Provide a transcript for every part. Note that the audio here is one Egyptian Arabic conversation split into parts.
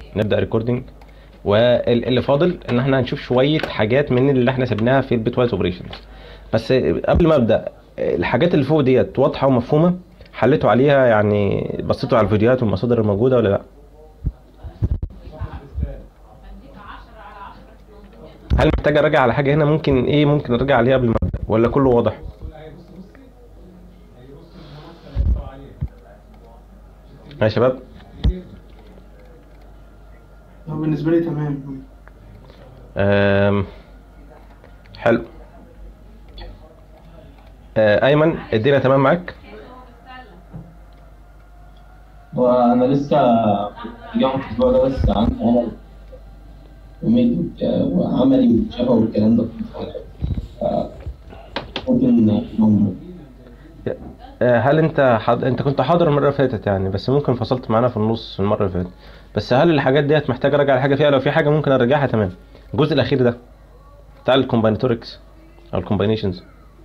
نبدا ريكوردنج واللي فاضل ان احنا هنشوف شويه حاجات من اللي احنا سبناها في البيت وايز اوبريشنز بس قبل ما ابدا الحاجات اللي فوق ديت واضحه ومفهومه حليتوا عليها يعني بصيتوا على الفيديوهات والمصادر الموجوده ولا لا هل محتاج اراجع على حاجه هنا ممكن ايه ممكن اراجع عليها قبل ما ابدا ولا كله واضح يا شباب هو بالنسبة لي تمام أم، حلو آه، ايمن الدنيا تمام معاك وانا لسه يوم الاسبوع ده بس عندي عمل وميد وعملي وشفا والكلام ده ف- ممكن يوم آه، هل انت حض... انت كنت حاضر المره اللي فاتت يعني بس ممكن فصلت معانا في النص المره اللي فاتت بس هل الحاجات ديت محتاج اراجع على حاجه فيها لو في حاجه ممكن ارجعها تمام الجزء الاخير ده بتاع الكومبيناتوركس او الكومبينيشنز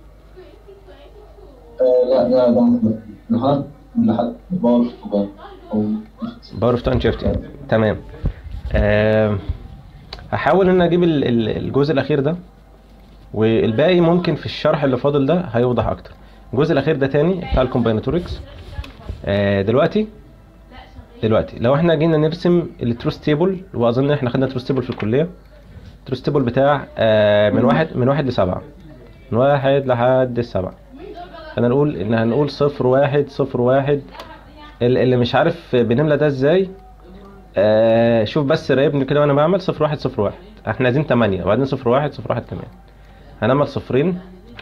آه، لا ده ده من لحد من لحد باور باور او باور اوف تايم شيفتنج تمام آه، هحاول ان اجيب ال- ال- الجزء الاخير ده والباقي ممكن في الشرح اللي فاضل ده هيوضح اكتر الجزء الاخير ده تاني بتاع الكومبيناتوركس آه، دلوقتي دلوقتي لو احنا جينا نرسم التروس تيبل واظن احنا خدنا تروس تيبل في الكليه التروس تيبل بتاع آه، من واحد من واحد لسبعه من واحد لحد السبعه خلينا نقول ان هنقول صفر واحد صفر واحد ال- اللي مش عارف بنملى ده ازاي آه شوف بس راقبني كده وانا بعمل صفر واحد صفر واحد احنا عايزين تمانية وبعدين صفر واحد صفر واحد كمان هنعمل صفرين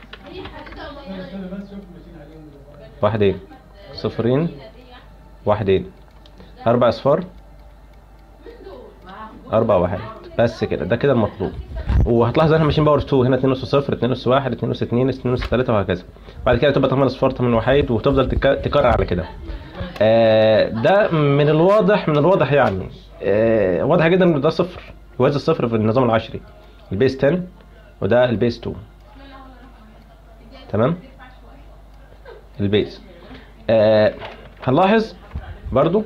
واحدين صفرين واحدين اربع اصفار اربع واحد بس كده ده كده المطلوب وهتلاحظ ان احنا ماشيين باور 2 هنا 2 اس 0 2 اس 1 2 اس 2 2 اس 3 وهكذا بعد كده تبقى 8 اصفار 8 وحيد وتفضل تك- تكرر على كده آه، ده من الواضح من الواضح يعني آه، واضح جدا ان ده صفر يوازي الصفر في النظام العشري البيس 10 وده البيس 2 تمام البيس آه هنلاحظ برضو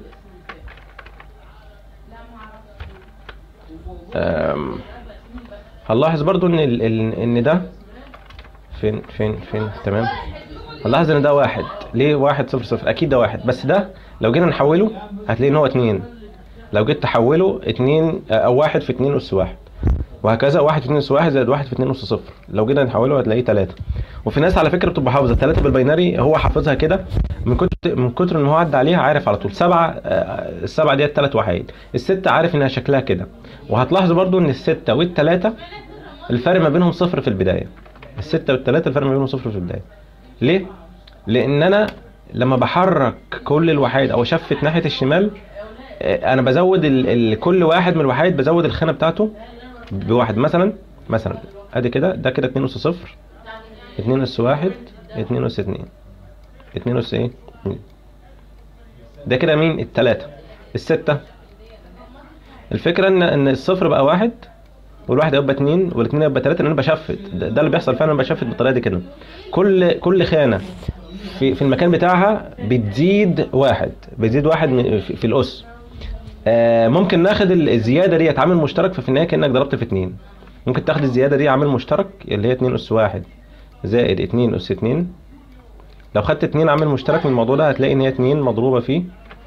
آم، هنلاحظ برضو ان ال... ال... ان ده فين فين فين تمام هنلاحظ ان ده واحد ليه واحد صفر صفر اكيد ده واحد بس ده لو جينا نحوله هتلاقي ان هو اتنين لو جيت تحوله اتنين او واحد في اتنين اس واحد وهكذا واحد في اتنين اس واحد زائد واحد في اتنين اس صفر لو جينا نحوله هتلاقيه تلاتة وفي ناس على فكره بتبقى حافظه تلاتة بالباينري هو حافظها كده من كتر من كتر ان هو عدى عليها عارف على طول سبعة آه، السبعة ديت تلات وحيد الستة عارف انها شكلها كده وهتلاحظوا برضو ان الستة والتلاتة الفرق ما بينهم صفر في البداية الستة والتلاتة الفرق ما بينهم صفر في البداية ليه؟ لان انا لما بحرك كل الوحيد او اشفت ناحية الشمال آه، انا بزود ال... ال... كل واحد من الوحيد بزود الخانة بتاعته بواحد مثلا مثلا ادي كده ده كده 2 اس صفر 2 اس واحد 2 اس 2 2 اس ايه اتنين. ده كده مين التلاتة الستة الفكرة ان ان الصفر بقى واحد والواحد يبقى اتنين والاتنين يبقى تلاتة لان انا بشفت ده, ده اللي بيحصل فعلا انا بشفت بالطريقة دي كده كل كل خانة في في المكان بتاعها بتزيد واحد بتزيد واحد من- في, في الاس آه، ممكن ناخد ال- الزياده ديت عامل مشترك ففي النهايه كانك ضربت في اتنين ممكن تاخد الزياده دي عامل مشترك اللي هي 2 اس واحد زائد 2 اس 2 لو خدت 2 عامل مشترك من الموضوع ده هتلاقي ان هي 2 مضروبه في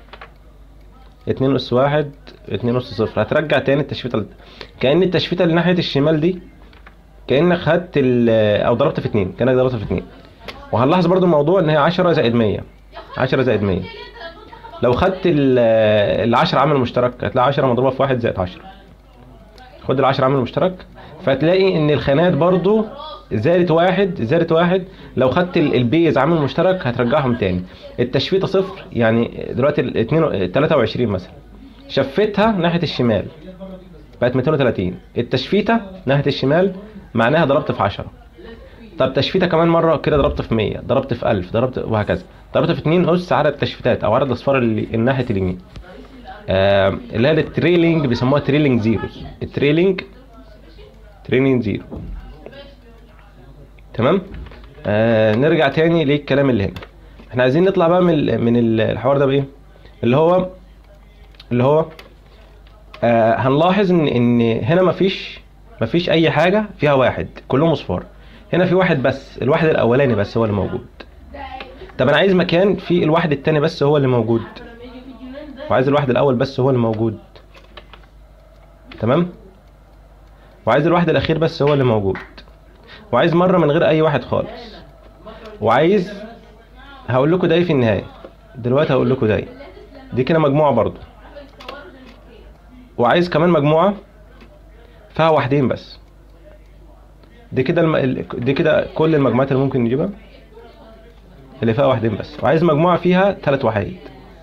2 اس واحد 2 اس صفر هترجع تاني التشفيته ال- كأن التشفيته اللي ناحيه الشمال دي كأنك خدت ال- او ضربت في 2 كأنك ضربت في 2 وهنلاحظ برضو الموضوع ان هي 10 زائد 100 10 زائد 100 لو خدت ال 10 عامل مشترك هتلاقي 10 مضروبه في 1 زائد 10 خد ال 10 عامل مشترك فهتلاقي ان الخانات برضو زادت واحد زادت واحد لو خدت ال- البيز عامل مشترك هترجعهم تاني التشفيته صفر يعني دلوقتي ال 2 23 مثلا شفتها ناحيه الشمال بقت 230 التشفيته ناحيه الشمال معناها ضربت في 10 طب تشفيته كمان مره كده ضربت في 100 ضربت في 1000 ضربت وهكذا ضربت في 2 اس عدد التشفيتات او عدد الاصفار اللي الناحيه اليمين آه اللي هي التريلينج بيسموها تريلينج زيروز التريلينج تريلينج زيرو تمام آه نرجع تاني للكلام اللي هنا احنا عايزين نطلع بقى من ال- من ال- الحوار ده بايه اللي هو اللي هو آه هنلاحظ ان ان هنا مفيش مفيش اي حاجه فيها واحد كلهم اصفار هنا في واحد بس الواحد الاولاني بس هو اللي موجود طب انا عايز مكان فيه الواحد التاني بس هو اللي موجود وعايز الواحد الاول بس هو اللي موجود تمام وعايز الواحد الاخير بس هو اللي موجود وعايز مره من غير اي واحد خالص وعايز هقول لكم ده إيه في النهايه دلوقتي هقول لكم ده إيه. دي كده مجموعه برضو وعايز كمان مجموعه فيها واحدين بس دي كده الم... ال- دي كده كل المجموعات اللي ممكن نجيبها اللي فيها واحدين بس وعايز مجموعه فيها ثلاث وحيد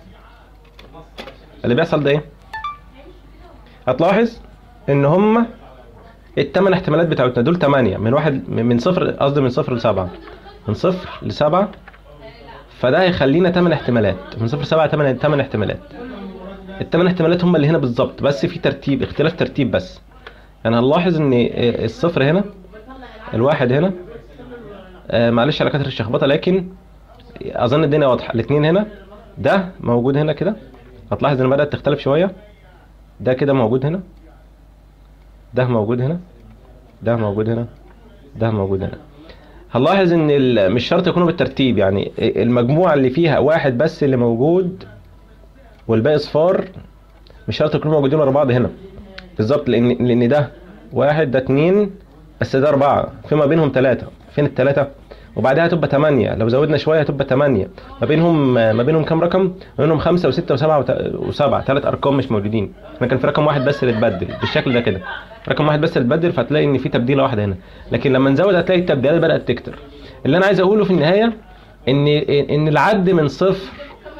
اللي بيحصل ده ايه هتلاحظ ان هما الثمان احتمالات بتاعتنا دول ثمانية من واحد من صفر قصدي من صفر لسبعة من صفر لسبعة فده هيخلينا ثمان احتمالات من صفر لسبعة ثمان ثمان احتمالات الثمان احتمالات هم اللي هنا بالظبط بس في ترتيب اختلاف ترتيب بس يعني هنلاحظ ان الصفر هنا الواحد هنا آه معلش على كثرة الشخبطة لكن اظن الدنيا واضحة الاثنين هنا ده موجود هنا كده هتلاحظ ان بدأت تختلف شوية ده كده موجود هنا ده موجود هنا ده موجود هنا ده موجود هنا هنلاحظ ان ال- مش شرط يكونوا بالترتيب يعني المجموعة اللي فيها واحد بس اللي موجود والباقي صفار مش شرط يكونوا موجودين ورا بعض هنا بالظبط لان لان ده واحد ده اتنين بس ده اربعة في ما بينهم تلاتة فين التلاتة وبعدها هتبقى تمانية لو زودنا شوية هتبقى تمانية ما بينهم ما بينهم كام رقم ما بينهم خمسة وستة وسبعة وت- وسبعة تلات ارقام مش موجودين احنا كان في رقم واحد بس اللي اتبدل بالشكل ده كده رقم واحد بس اللي اتبدل فهتلاقي ان في تبديلة واحدة هنا لكن لما نزود هتلاقي التبديلات بدأت تكتر اللي انا عايز اقوله في النهاية ان ان العد من صفر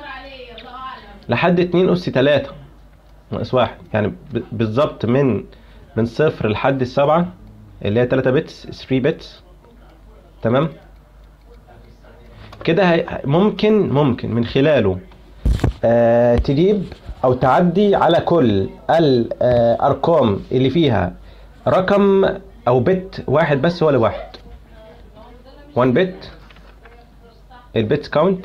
لحد 2 اس 3 ناقص واحد يعني ب- بالظبط من من صفر لحد السبعة اللي هي 3 بتس 3 بتس تمام كده هي- ممكن ممكن من خلاله آه تجيب او تعدي على كل الارقام اللي فيها رقم او بت واحد بس ولا واحد 1 بت البيت كاونت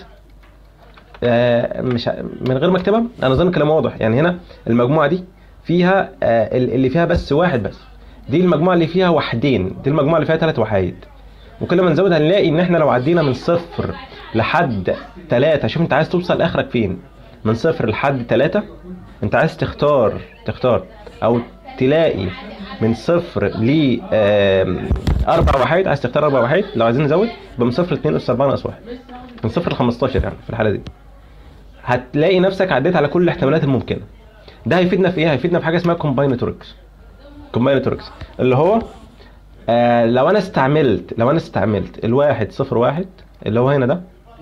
آه، مش ع- من غير ما اكتبها انا اظن كلام واضح يعني هنا المجموعه دي فيها آه، ال- اللي فيها بس واحد بس دي المجموعه اللي فيها وحدين دي المجموعه اللي فيها ثلاث وحايد وكل ما نزود هنلاقي ان احنا لو عدينا من صفر لحد ثلاثة شوف انت عايز توصل اخرك فين من صفر لحد ثلاثة انت عايز تختار تختار او تلاقي من صفر ل آم، اربع وحيد عايز تختار اربع وحيد لو عايزين نزود يبقى من صفر ل 2 اس 4 ناقص واحد من صفر ل 15 يعني في الحاله دي هتلاقي نفسك عديت على كل الاحتمالات الممكنه ده هيفيدنا في ايه هيفيدنا في حاجه اسمها كومبايناتوركس كومبايناتوركس اللي هو آه لو انا استعملت لو انا استعملت الواحد صفر واحد اللي هو هنا ده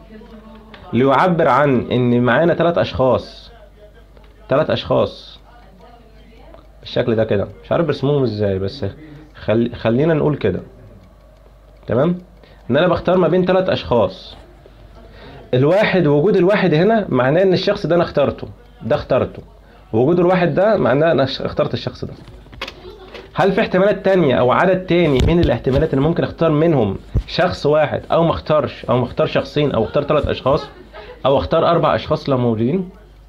ليعبر عن ان معانا ثلاث اشخاص ثلاث اشخاص بالشكل ده كده مش عارف برسمهم ازاي بس خل... خلينا نقول كده تمام ان انا بختار ما بين ثلاث اشخاص الواحد وجود الواحد هنا معناه ان الشخص ده انا اخترته ده اخترته وجود الواحد ده معناه انا ش- اخترت الشخص ده هل في احتمالات تانية او عدد تاني من الاحتمالات اللي ممكن اختار منهم شخص واحد او ما اختارش او ما اختار شخصين او اختار ثلاث اشخاص او اختار اربع اشخاص لو موجودين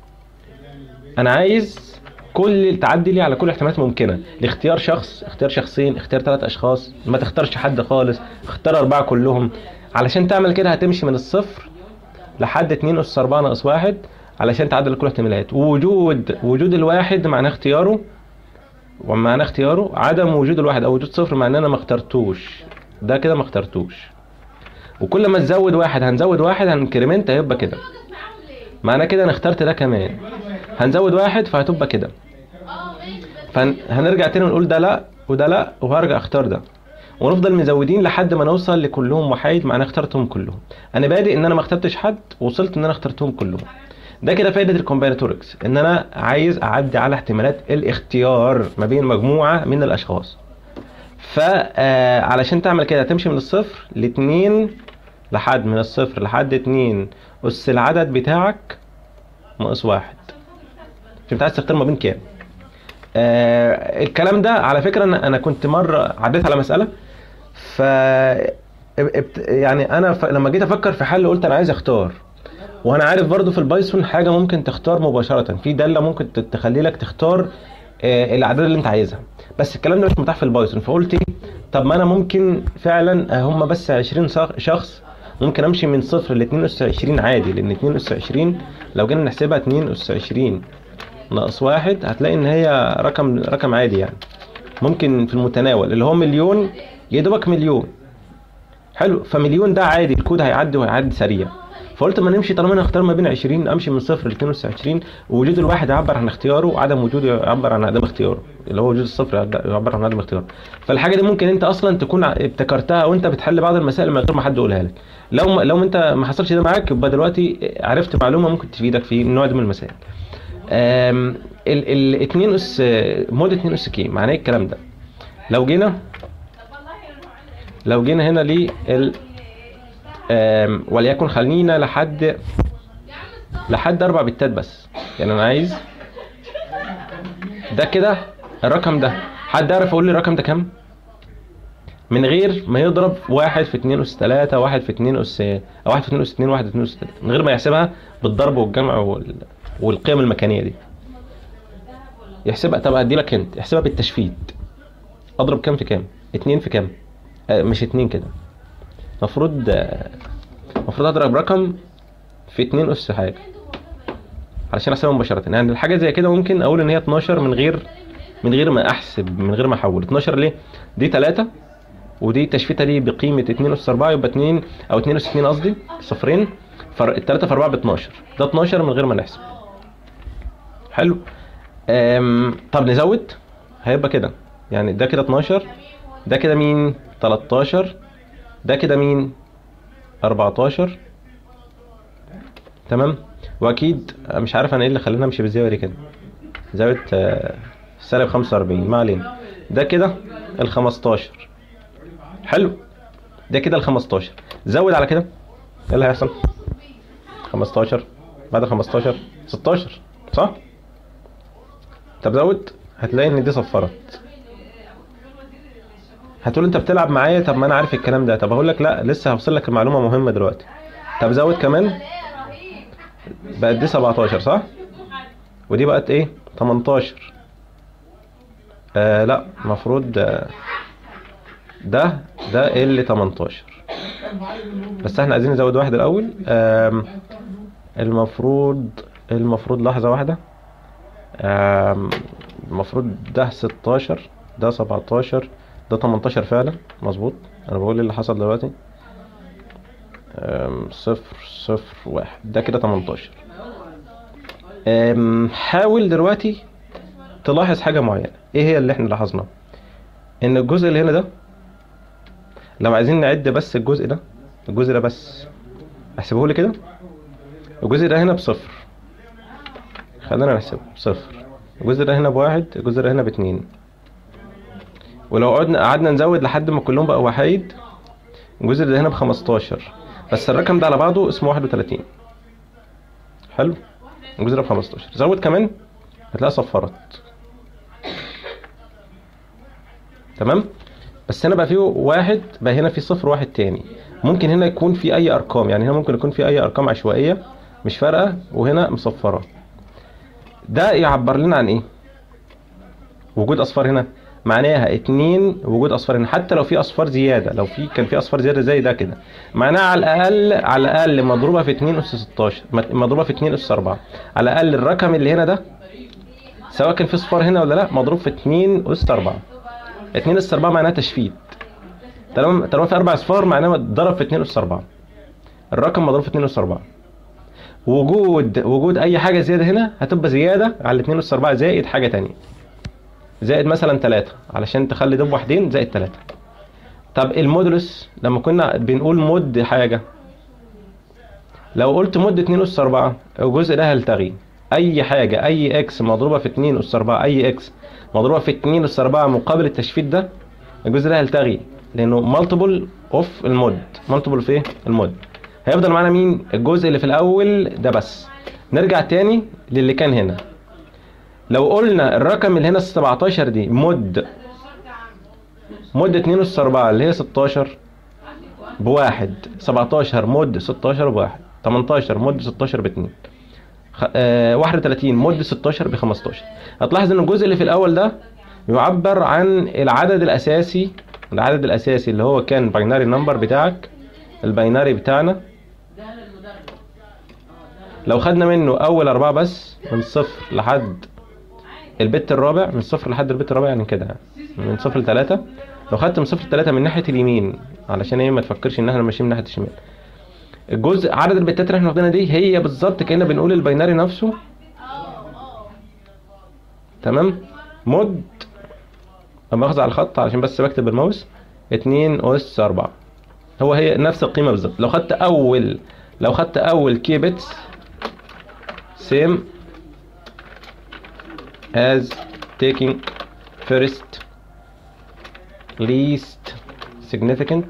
انا عايز كل التعدي لي على كل الاحتمالات الممكنه لاختيار شخص اختيار شخصين اختيار ثلاث اشخاص ما تختارش حد خالص اختار اربعه كلهم علشان تعمل كده هتمشي من الصفر لحد 2 اس 4 ناقص واحد علشان تعدل كل الاحتمالات وجود وجود الواحد معناه اختياره ومعناه اختياره عدم وجود الواحد او وجود صفر معناه انا ما اخترتوش ده كده ما اخترتوش وكل ما تزود واحد هنزود واحد هنكريمنت هيبقى كده معناه كده انا اخترت ده كمان هنزود واحد فهتبقى كده فهنرجع تاني ونقول ده لا وده لا وهرجع اختار ده ونفضل مزودين لحد ما نوصل لكلهم وحيد معناه اخترتهم كلهم انا بادئ ان انا ما اخترتش حد وصلت ان انا اخترتهم كلهم ده كده فائده الكومبيناتوركس ان انا عايز اعدي على احتمالات الاختيار ما بين مجموعه من الاشخاص فعلشان تعمل كده هتمشي من الصفر لاتنين لحد من الصفر لحد اتنين اس العدد بتاعك ناقص واحد انت عايز تختار ما بين كام آه الكلام ده على فكره انا انا كنت مره عديت على مساله ف ابت- يعني انا ف... لما جيت افكر في حل قلت انا عايز اختار وانا عارف برضو في البايثون حاجه ممكن تختار مباشره في داله ممكن ت- تخلي لك تختار آه، الاعداد اللي انت عايزها بس الكلام ده مش متاح في البايثون فقلت ايه طب ما انا ممكن فعلا آه، هم بس 20 شخ- شخص ممكن امشي من صفر ل 2 اس 20 عادي لان 2 اس 20 لو جينا نحسبها 2 اس 20 ناقص واحد هتلاقي ان هي رقم رقم عادي يعني ممكن في المتناول اللي هو مليون يا دوبك مليون حلو فمليون ده عادي الكود هيعدي وهيعدي سريع فقلت ما نمشي طالما انا اختار ما بين 20 امشي من صفر ل 22 ووجود الواحد يعبر عن اختياره وعدم وجوده يعبر عن عدم اختياره اللي هو وجود الصفر يعبر عن عدم اختياره فالحاجه دي ممكن انت اصلا تكون ع- ابتكرتها وانت بتحل بعض المسائل من غير ما حد يقولها لك لو ما لو انت ما حصلش ده معاك يبقى دلوقتي عرفت معلومه ممكن تفيدك في النوع ده من المسائل آم، ال ال 2 اس مود 2 اس كي معناه إيه الكلام ده لو جينا لو جينا هنا لل آم، وليكن خلينا لحد لحد اربع بتات بس يعني انا عايز ده كده الرقم ده حد يعرف يقول لي الرقم ده كام من غير ما يضرب واحد في اتنين اس تلاتة واحد في اتنين اس أو واحد في اتنين اس اتنين واحد في اتنين اس تلاتة من غير ما يحسبها بالضرب والجمع وال... والقيم المكانية دي يحسبها طب ادي لك انت يحسبها بالتشفيت اضرب كام في كام اتنين في كام آه مش اتنين كده المفروض المفروض اضرب رقم في 2 اس حاجه علشان احسبها مباشره يعني الحاجه زي كده ممكن اقول ان هي 12 من غير من غير ما احسب من غير ما احول 12 ليه دي 3 ودي تشفيتها دي بقيمه 2 اس 4 يبقى 2 او 2 اس 2 قصدي صفرين فر... 3 في 4 ب 12 ده 12 من غير ما نحسب حلو أم... طب نزود هيبقى كده يعني ده كده 12 ده كده مين 13 ده كده مين 14 تمام واكيد مش عارف انا ايه اللي خلاني امشي بالزاويه دي كده زاويه آه، سالب 45 ما علينا ده كده ال 15 حلو ده كده ال 15 زود على كده ايه اللي هيحصل 15 بعد 15 16 صح طب زود هتلاقي ان دي صفرت هتقول انت بتلعب معايا طب ما انا عارف الكلام ده طب هقول لك لا لسه هوصل لك المعلومه مهمه دلوقتي طب زود كمان بقت دي 17 صح ودي بقت ايه 18 آه لا المفروض آه ده ده ال 18 بس احنا عايزين نزود واحد الاول آم المفروض المفروض لحظه واحده آم المفروض ده 16 ده 17 ده 18 فعلا مظبوط انا بقول ايه اللي حصل دلوقتي أم، صفر صفر واحد ده كده 18 أم، حاول دلوقتي تلاحظ حاجة معينة ايه هي اللي احنا لاحظناها ان الجزء اللي هنا ده لو عايزين نعد بس الجزء ده الجزء ده بس احسبه لي كده الجزء ده هنا بصفر خلينا نحسبه بصفر الجزء ده هنا بواحد الجزء ده هنا باتنين ولو قعدنا قعدنا نزود لحد ما كلهم بقوا وحيد الجزء ده هنا ب 15 بس الرقم ده على بعضه اسمه 31 حلو الجزء ده ب 15 زود كمان هتلاقيها صفرت تمام بس هنا بقى فيه واحد بقى هنا في صفر واحد تاني ممكن هنا يكون في اي ارقام يعني هنا ممكن يكون في اي ارقام عشوائيه مش فارقه وهنا مصفره ده يعبر لنا عن ايه وجود اصفار هنا معناها اتنين وجود اصفار هنا حتى لو في اصفار زياده لو في كان في اصفار زياده زي ده كده معناها على الاقل على الاقل مضروبه في 2 اس 16 مت- مضروبه في 2 اس 4 على الاقل الرقم اللي هنا ده سواء كان في صفار هنا ولا لا مضروب في 2 اس 4 2 اس 4 معناها تشفيت طالما طالما في اربع اصفار معناها اتضرب في 2 اس 4 الرقم مضروب في 2 اس 4 وجود وجود اي حاجه زياده هنا هتبقى زياده على 2 اس 4 زائد حاجه تانية زائد مثلا 3 علشان تخلي ده بواحدين زائد 3 طب المودولس لما كنا بنقول مود حاجه لو قلت مود 2 اس 4 الجزء ده هيلتغي اي حاجه اي اكس مضروبه في 2 اس 4 اي اكس مضروبه في 2 اس 4 مقابل التشفيت ده الجزء ده هيلتغي لانه مالتيبل اوف المود مالتيبل في إيه؟ المود هيفضل معانا مين الجزء اللي في الاول ده بس نرجع تاني للي كان هنا لو قلنا الرقم اللي هنا 17 دي مد مد 2 اس 4 اللي هي 16 بواحد 17 مد 16 بواحد 18 مد 16 باتنين خ... آه 31 مود 16 ب 15 هتلاحظ ان الجزء اللي في الاول ده يعبر عن العدد الاساسي العدد الاساسي اللي هو كان باينري نمبر بتاعك الباينري بتاعنا لو خدنا منه اول اربعه بس من صفر لحد البت الرابع من صفر لحد البت الرابع يعني كده من صفر لثلاثة لو خدت من صفر لثلاثة من ناحية اليمين علشان ايه ما تفكرش ان احنا ماشيين من ناحية الشمال الجزء عدد البتات اللي احنا واخدينها دي هي بالظبط كأننا بنقول الباينري نفسه تمام مود اما اخذ على الخط علشان بس بكتب بالماوس 2 اس 4 هو هي نفس القيمة بالظبط لو خدت اول لو خدت اول كي بيتس سيم as taking first least significant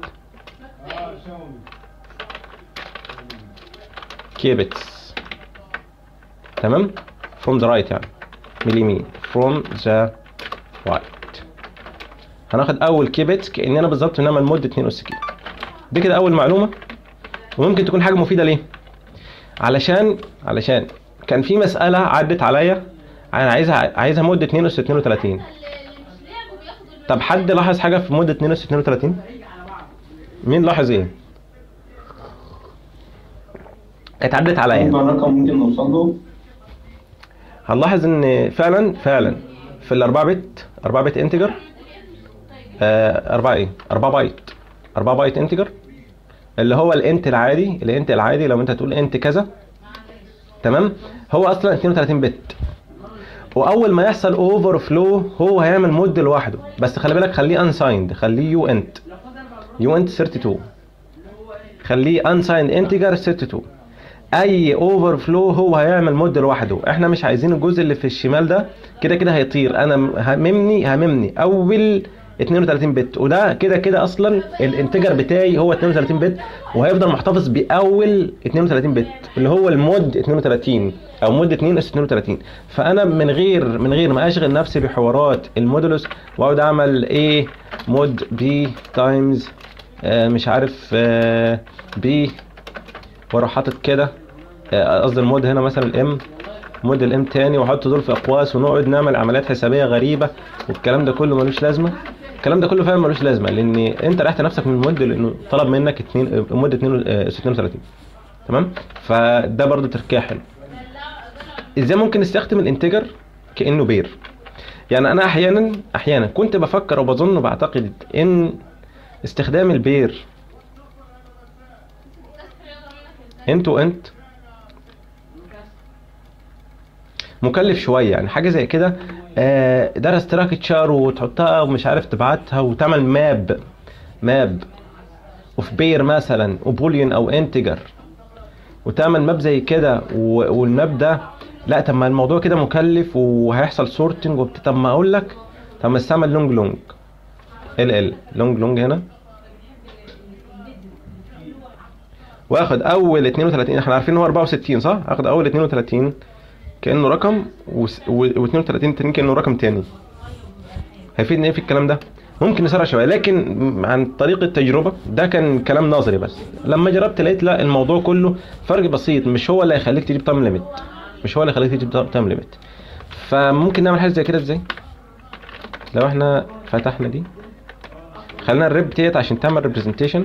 kbits تمام from the right يعني من اليمين from the right هناخد اول كيبت كاننا بالظبط بنعمل مود 2 اس كيلو دي كده اول معلومه وممكن تكون حاجه مفيده ليه علشان علشان كان في مساله عدت عليا انا عايزها عايزها مده 2 اس 32 طب حد لاحظ حاجه في مده 2 اس 32 مين لاحظ ايه كانت عدت عليا أكبر رقم ممكن نوصل له هنلاحظ ان فعلا فعلا في الاربعة بت 4 بت انتجر آه 4 ايه 4 بايت 4 بايت انتجر اللي هو الانت العادي الانت العادي لو انت تقول انت كذا تمام هو اصلا 32 بت واول ما يحصل اوفر فلو هو هيعمل مود لوحده بس خلي بالك خليه انسايند خليه يو انت يو انت 32 خليه انسايند انتجر 32 اي اوفر فلو هو هيعمل مود لوحده احنا مش عايزين الجزء اللي في الشمال ده كده كده هيطير انا م- هممني هممني اول 32 بت وده كده كده اصلا الانتجر بتاعي هو 32 بت وهيفضل محتفظ باول 32 بت اللي هو المود 32 او مود 2 اس 32 فانا من غير من غير ما اشغل نفسي بحوارات المودولوس واقعد اعمل ايه مود بي تايمز آه مش عارف آه بي واروح حاطط كده آه، قصدي المود هنا مثلا الام مود الام تاني واحط دول في اقواس ونقعد نعمل عمليات حسابيه غريبه والكلام ده كله ملوش لازمه الكلام ده كله فعلا ملوش لازمه لان انت ريحت نفسك من المود لانه طلب منك 2 مود 2 آه، 32 تمام فده برضو تركيع حلو ازاي ممكن نستخدم الانتجر كانه بير يعني انا احيانا احيانا كنت بفكر وبظن وبعتقد ان استخدام البير انتو انت مكلف شويه يعني حاجه زي كده آه، ده ستراكتشر وتحطها ومش عارف تبعتها وتعمل ماب ماب اوف بير مثلا وبوليون او انتجر وتعمل ماب زي كده و- والماب ده لا طب ما الموضوع كده مكلف وهيحصل سورتنج وبت... طب ما اقول لك طب ما استعمل لونج لونج ال ال لونج لونج هنا واخد اول 32 احنا عارفين ان هو 64 صح؟ اخد اول 32 كانه رقم و32 تاني كانه رقم تاني هيفيدني ايه في الكلام ده؟ ممكن نسرع شويه لكن م- عن طريق التجربه ده كان كلام نظري بس لما جربت لقيت لا الموضوع كله فرق بسيط مش هو اللي هيخليك تجيب تايم ليميت مش هو اللي هيخليك تجيب تايم ليميت فممكن نعمل حاجه زي كده ازاي؟ لو احنا فتحنا دي خلينا الريب ديت عشان تعمل ريبريزنتيشن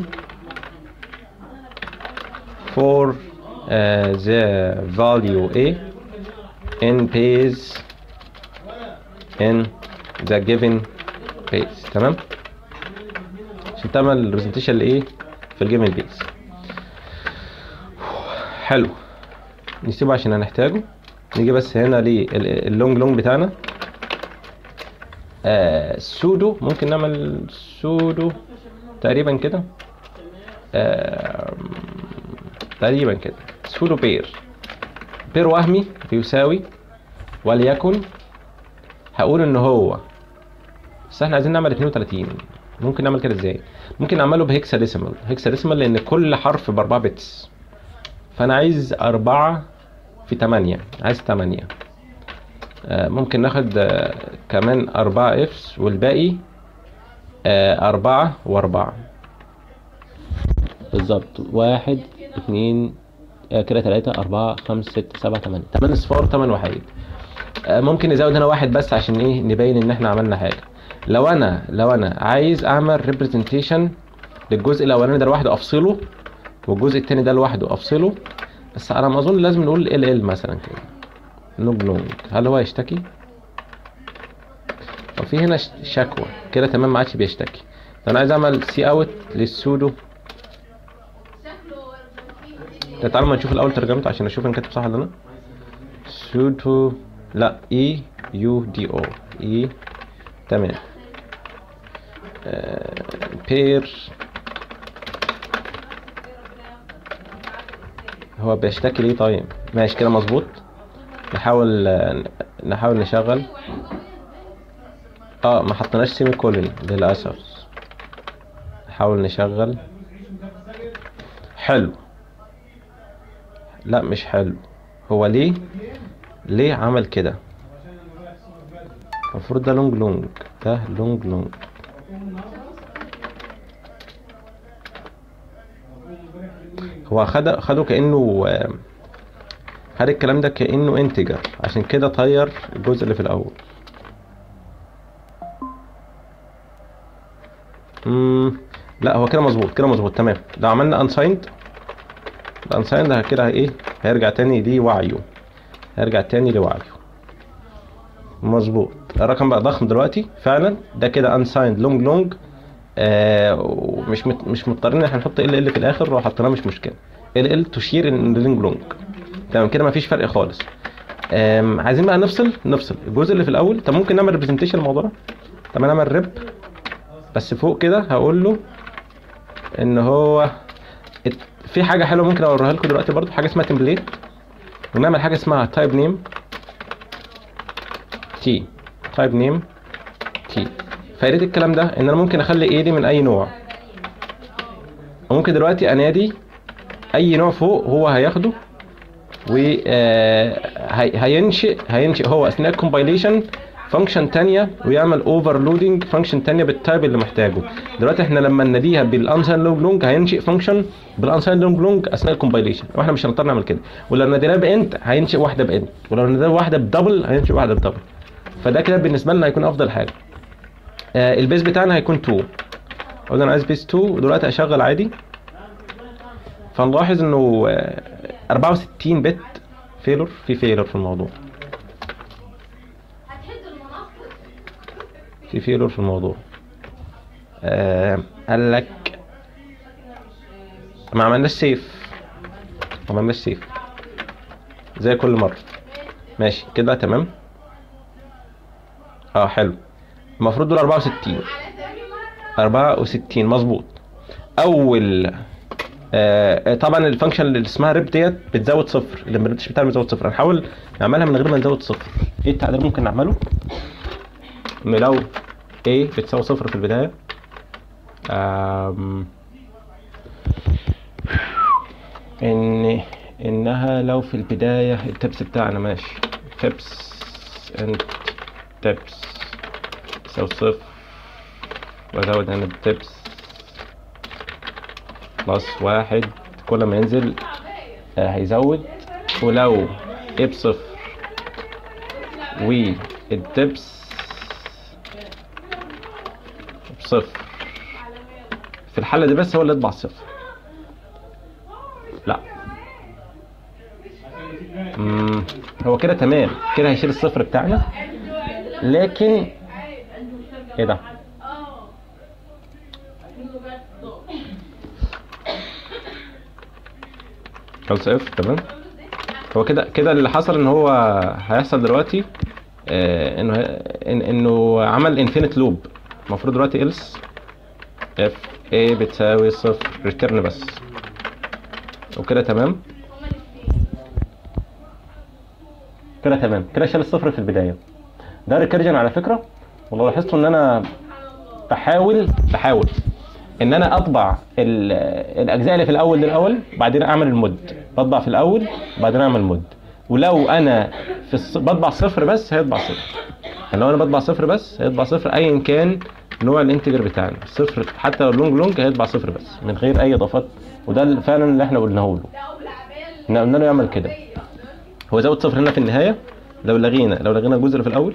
for uh, the value A in base in the given base تمام عشان تعمل representation لايه في الجيفن بيز حلو نسيبه عشان هنحتاجه نيجي بس هنا للونج لونج بتاعنا آه سودو ممكن نعمل سودو تقريبا كده آه تقريبا كده سودو بير بير وهمي بيساوي وليكن هقول ان هو بس احنا عايزين نعمل 32 ممكن نعمل كده ازاي ممكن نعمله بهكسا ديسيمال هكسا ديسيمال لان كل حرف ب 4 بتس فانا عايز 4 في 8 عايز 8 آه، ممكن ناخد آه، كمان 4 افس والباقي 4 و4 بالظبط واحد اتنين آه كده 3 4 5 6 7 8 8 اصفار 8 وحيد آه ممكن نزود هنا واحد بس عشان ايه نبين ان احنا عملنا حاجه لو انا لو انا عايز اعمل ريبريزنتيشن للجزء الاولاني ده لوحده افصله والجزء التاني ده لوحده افصله بس على ما اظن لازم نقول ال ال مثلا كده لونج لونج هل هو يشتكي وفي هنا ش- شكوى كده تمام ما عادش بيشتكي طب انا عايز اعمل سي اوت للسودو طب تعالوا ما نشوف الاول ترجمته عشان اشوف ان كاتب صح ولا لا سودو لا اي يو دي او اي تمام بير هو بيشتكي ليه طيب ماشي كده مظبوط نحاول آه، نحاول نشغل اه ما حطيناش سيمي كولن للاسف نحاول نشغل حلو لا مش حلو هو ليه ليه عمل كده المفروض ده لونج لونج ده لونج لونج هو خد خده كانه آه، خد الكلام ده كانه انتجر عشان كده طير الجزء اللي في الاول امم لا هو كده مظبوط كده مظبوط تمام لو عملنا unsigned الانسايند كده ايه هيرجع تاني لوعيه هيرجع تاني لوعيه مظبوط الرقم بقى ضخم دلوقتي فعلا ده كده unsigned long long آه ومش مت مش مضطرين ان احنا نحط ال ال في الاخر لو حطيناه مش مشكله ال ال تشير ان لونج لونج تمام كده مفيش فرق خالص آم، عايزين بقى نفصل نفصل الجزء اللي في الاول طب ممكن نعمل ريبريزنتيشن الموضوع ده طب انا اعمل ريب بس فوق كده هقول له ان هو ات- في حاجه حلوه ممكن اوريها لكم دلوقتي برضو حاجه اسمها تمبليت ونعمل حاجه اسمها تايب نيم تي تايب نيم تي فايده الكلام ده ان انا ممكن اخلي ايه دي من اي نوع وممكن دلوقتي انادي اي نوع فوق هو هياخده و آه، هي- هينشئ هينشئ هو اثناء الكومبايليشن فانكشن تانية ويعمل اوفرلودنج فانكشن تانية بالتايب اللي محتاجه دلوقتي احنا لما نناديها بالانساين لونج لونج هينشئ فانكشن بالانساين لونج لونج اثناء الكومبايليشن واحنا مش هنضطر نعمل كده ولو ناديناها بانت هينشئ واحده بانت ولو ناديناها واحده بدبل هينشئ واحده بدبل فده كده بالنسبه لنا هيكون افضل حاجه آه البيز بتاعنا هيكون 2 قلنا انا عايز بيز 2 ودلوقتي اشغل عادي فنلاحظ انه آه، 64 بت فيلور في فيلور في الموضوع في فيلور في الموضوع آه قال لك ما عملناش سيف ما عملناش سيف زي كل مرة ماشي كده تمام اه حلو المفروض دول 64 64 مظبوط اول آه طبعا الفانكشن اللي اسمها ريب ديت بتزود صفر الامبريتش بتاعها بتزود صفر هنحاول نعملها من غير ما نزود صفر ايه التعديل ممكن نعمله ان لو a بتساوي صفر في البداية أم ان انها لو في البداية التبس بتاعنا ماشي تبس انت تبس يساوي صفر وازود هنا التبس بلس واحد كل ما ينزل آه، هيزود ولو a بصفر والدبس بصفر في الحالة دي بس هو اللي يطبع صفر لا مم. هو كده تمام كده هيشيل الصفر بتاعنا لكن ايه ده خلص اف تمام هو كده كده اللي حصل ان هو هيحصل دلوقتي آه انه إن انه عمل انفينيت لوب المفروض دلوقتي else اف a بتساوي صفر ريتيرن بس وكده تمام كده تمام كده شال الصفر في البدايه ده ريكيرجن على فكره ولو لاحظتوا ان انا بحاول بحاول ان انا اطبع ال- الاجزاء اللي في الاول دي الاول بعدين اعمل المود بطبع في الاول بعدين اعمل مود ولو انا في الص... بطبع صفر بس هيطبع صفر يعني لو انا بطبع صفر بس هيطبع صفر ايا كان نوع الانتجر بتاعنا صفر حتى لو لونج لونج هيطبع صفر بس من غير اي اضافات وده اللي فعلا اللي احنا قلناه له إن قلنا له يعمل كده هو زود صفر هنا في النهايه لو لغينا لو لغينا الجزء اللي في الاول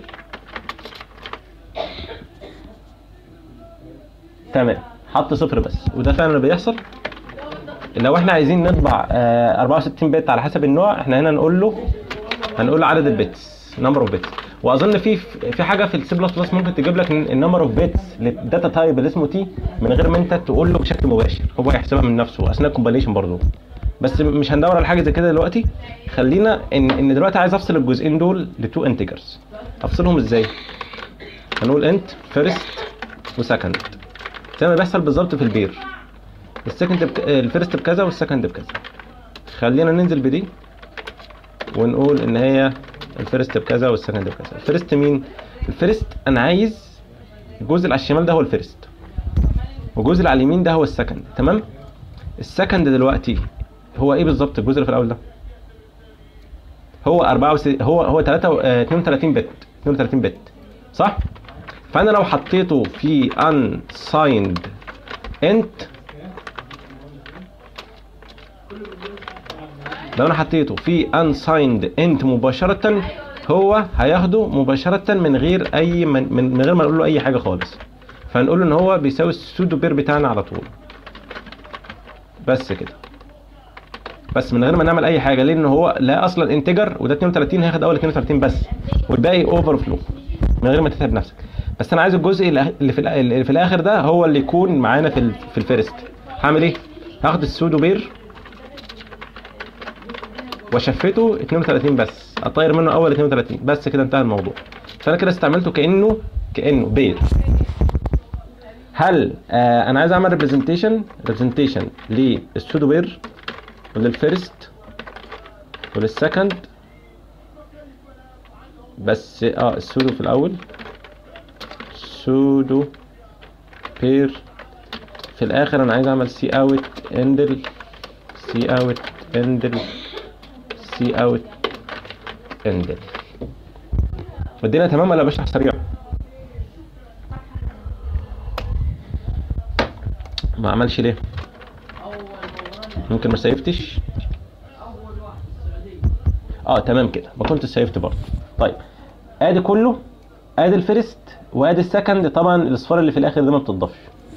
تمام حط صفر بس وده فعلا اللي بيحصل لو احنا عايزين نطبع آه 64 بت على حسب النوع احنا هنا نقول له هنقول له عدد البيتس نمبر اوف بيتس واظن في في حاجه في السي بلس بلس ممكن تجيب لك النمبر اوف بيتس للداتا تايب اللي اسمه تي من غير ما انت تقول له بشكل مباشر هو هيحسبها من نفسه اثناء الكومبايليشن برضه بس مش هندور على حاجه زي كده دلوقتي خلينا ان ان دلوقتي عايز افصل الجزئين دول لتو انتجرز افصلهم ازاي هنقول انت فيرست وسكند زي ما بيحصل بالظبط في البير السكند بك... الفيرست بكذا والسكند بكذا خلينا ننزل بدي ونقول ان هي الفيرست بكذا والسكند بكذا الفيرست مين الفيرست انا عايز الجزء اللي على الشمال ده هو الفيرست والجزء اللي على اليمين ده هو السكند تمام السكند دلوقتي هو ايه بالظبط الجزء اللي في الاول ده هو 4 وس... هو هو 3 آه، 32 بت 32 بت صح فانا لو حطيته في unsigned int لو انا حطيته في unsigned int مباشرة هو هياخده مباشرة من غير اي من, من من غير ما نقول له اي حاجة خالص فهنقول له ان هو بيساوي السودو بير بتاعنا على طول بس كده بس من غير ما نعمل اي حاجه لان هو لا اصلا انتجر وده 32 هياخد اول 32 بس والباقي اوفر فلو من غير ما تتعب نفسك بس انا عايز الجزء اللي اللي في الآ- اللي في الاخر ده هو اللي يكون معانا في ال- في الفيرست هعمل ايه هاخد السودو بير وشفته 32 بس اطير منه اول 32 بس كده انتهى الموضوع فانا كده استعملته كانه كانه بير هل آه انا عايز اعمل ريبريزنتيشن ريبريزنتيشن للسودو بير وللفيرست وللسكند بس اه السودو في الاول سودو بير في الاخر انا عايز اعمل سي اوت اندل سي اوت اندل سي اوت اندل والدنيا تمام ولا بشرح سريع ما عملش ليه ممكن ما سيفتش اه تمام كده ما كنت سيفت برضه طيب ادي كله ادي الفيرست وادي السكند طبعا الاصفار اللي في الاخر ده ما بتضافش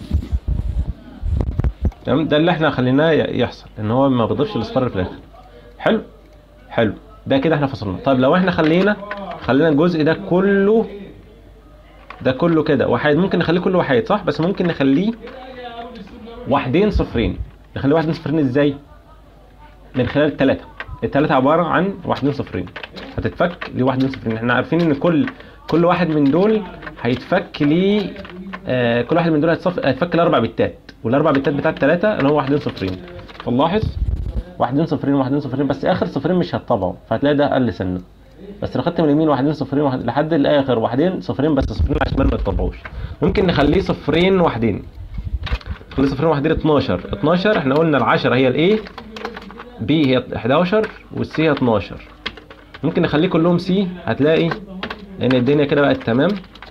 تمام ده اللي احنا خليناه ي- يحصل ان هو ما بيضيفش الاصفار اللي في الاخر حلو حلو ده كده احنا فصلنا طيب لو احنا خلينا خلينا الجزء ده كله ده كله كده واحد ممكن نخليه كله واحد صح بس ممكن نخليه واحدين صفرين نخليه واحدين صفرين ازاي من خلال التلاتة التلاتة عبارة عن واحدين صفرين هتتفك لواحدين صفرين احنا عارفين ان كل كل واحد من دول هيتفك ل آه كل واحد من دول هيتصف... هيتفك لاربع بتات والاربع بتات بتاع التلاتة اللي هو واحدين صفرين فنلاحظ واحدين صفرين واحدين صفرين بس اخر صفرين مش هتطبعوا فهتلاقي ده اقل سنه بس لو خدت من اليمين واحدين صفرين واحد لحد الاخر واحدين صفرين بس صفرين على الشمال ما يتطبعوش ممكن نخليه صفرين واحدين نخليه صفرين واحدين 12 12 احنا قلنا ال10 هي الايه بي هي 11 والسي هي 12 ممكن نخليه كلهم سي هتلاقي ان الدنيا كده بقت تمام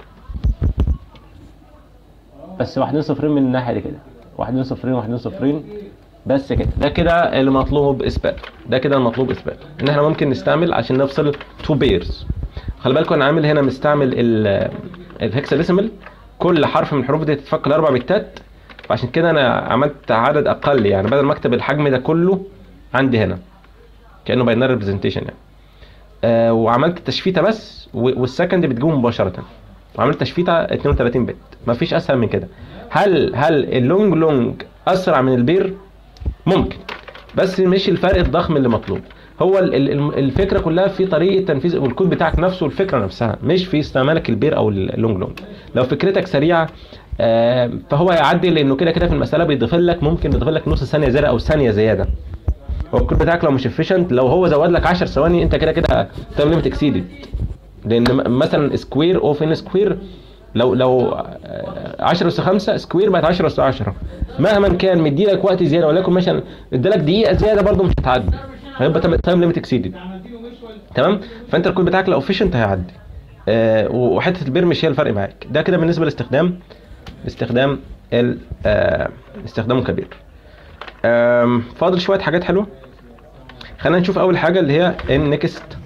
بس واحدين صفرين من الناحيه دي كده واحدين صفرين واحدين صفرين بس كده ده كده المطلوب اثباته ده كده المطلوب اثباته ان احنا ممكن نستعمل عشان نفصل تو بيرز خلي بالكم انا عامل هنا مستعمل ال الهكساديسيمال كل حرف من الحروف دي تتفك لاربع بتات فعشان كده انا عملت عدد اقل يعني بدل ما اكتب الحجم ده كله عندي هنا كانه باينري ريبريزنتيشن يعني آه وعملت تشفيته بس و- والسكند بتجيبه مباشره وعملت تشفيته 32 بت مفيش اسهل من كده هل هل اللونج لونج اسرع من البير ممكن بس مش الفرق الضخم اللي مطلوب هو ال- ال- الم- الفكره كلها في طريقه تنفيذ والكود بتاعك نفسه الفكره نفسها مش في استعمالك البير او اللونج لونج لو فكرتك سريعه آه، فهو هيعدي لانه كده كده في المساله بيضيف لك ممكن يضيف لك نص ثانيه زياده او ثانيه زياده هو الكود بتاعك لو مش efficient لو هو زود لك 10 ثواني انت كده كده تايم ليميت اكسيدد لان م- مثلا سكوير اوف ان سكوير لو لو آه، 10 اس 5 سكوير بقت 10 اس 10 مهما كان مدي لك وقت زياده ولكن مثلا ادالك دقيقه زياده برده مش هتعدي هيبقى تايم ليميت اكسيدد تمام فانت الكود بتاعك لو efficient هيعدي آه، وحته البير مش هي الفرق معاك ده كده بالنسبه لاستخدام استخدام ال آه، استخدامه كبير آم، فاضل شويه حاجات حلوه خلينا نشوف اول حاجه اللي هي النكست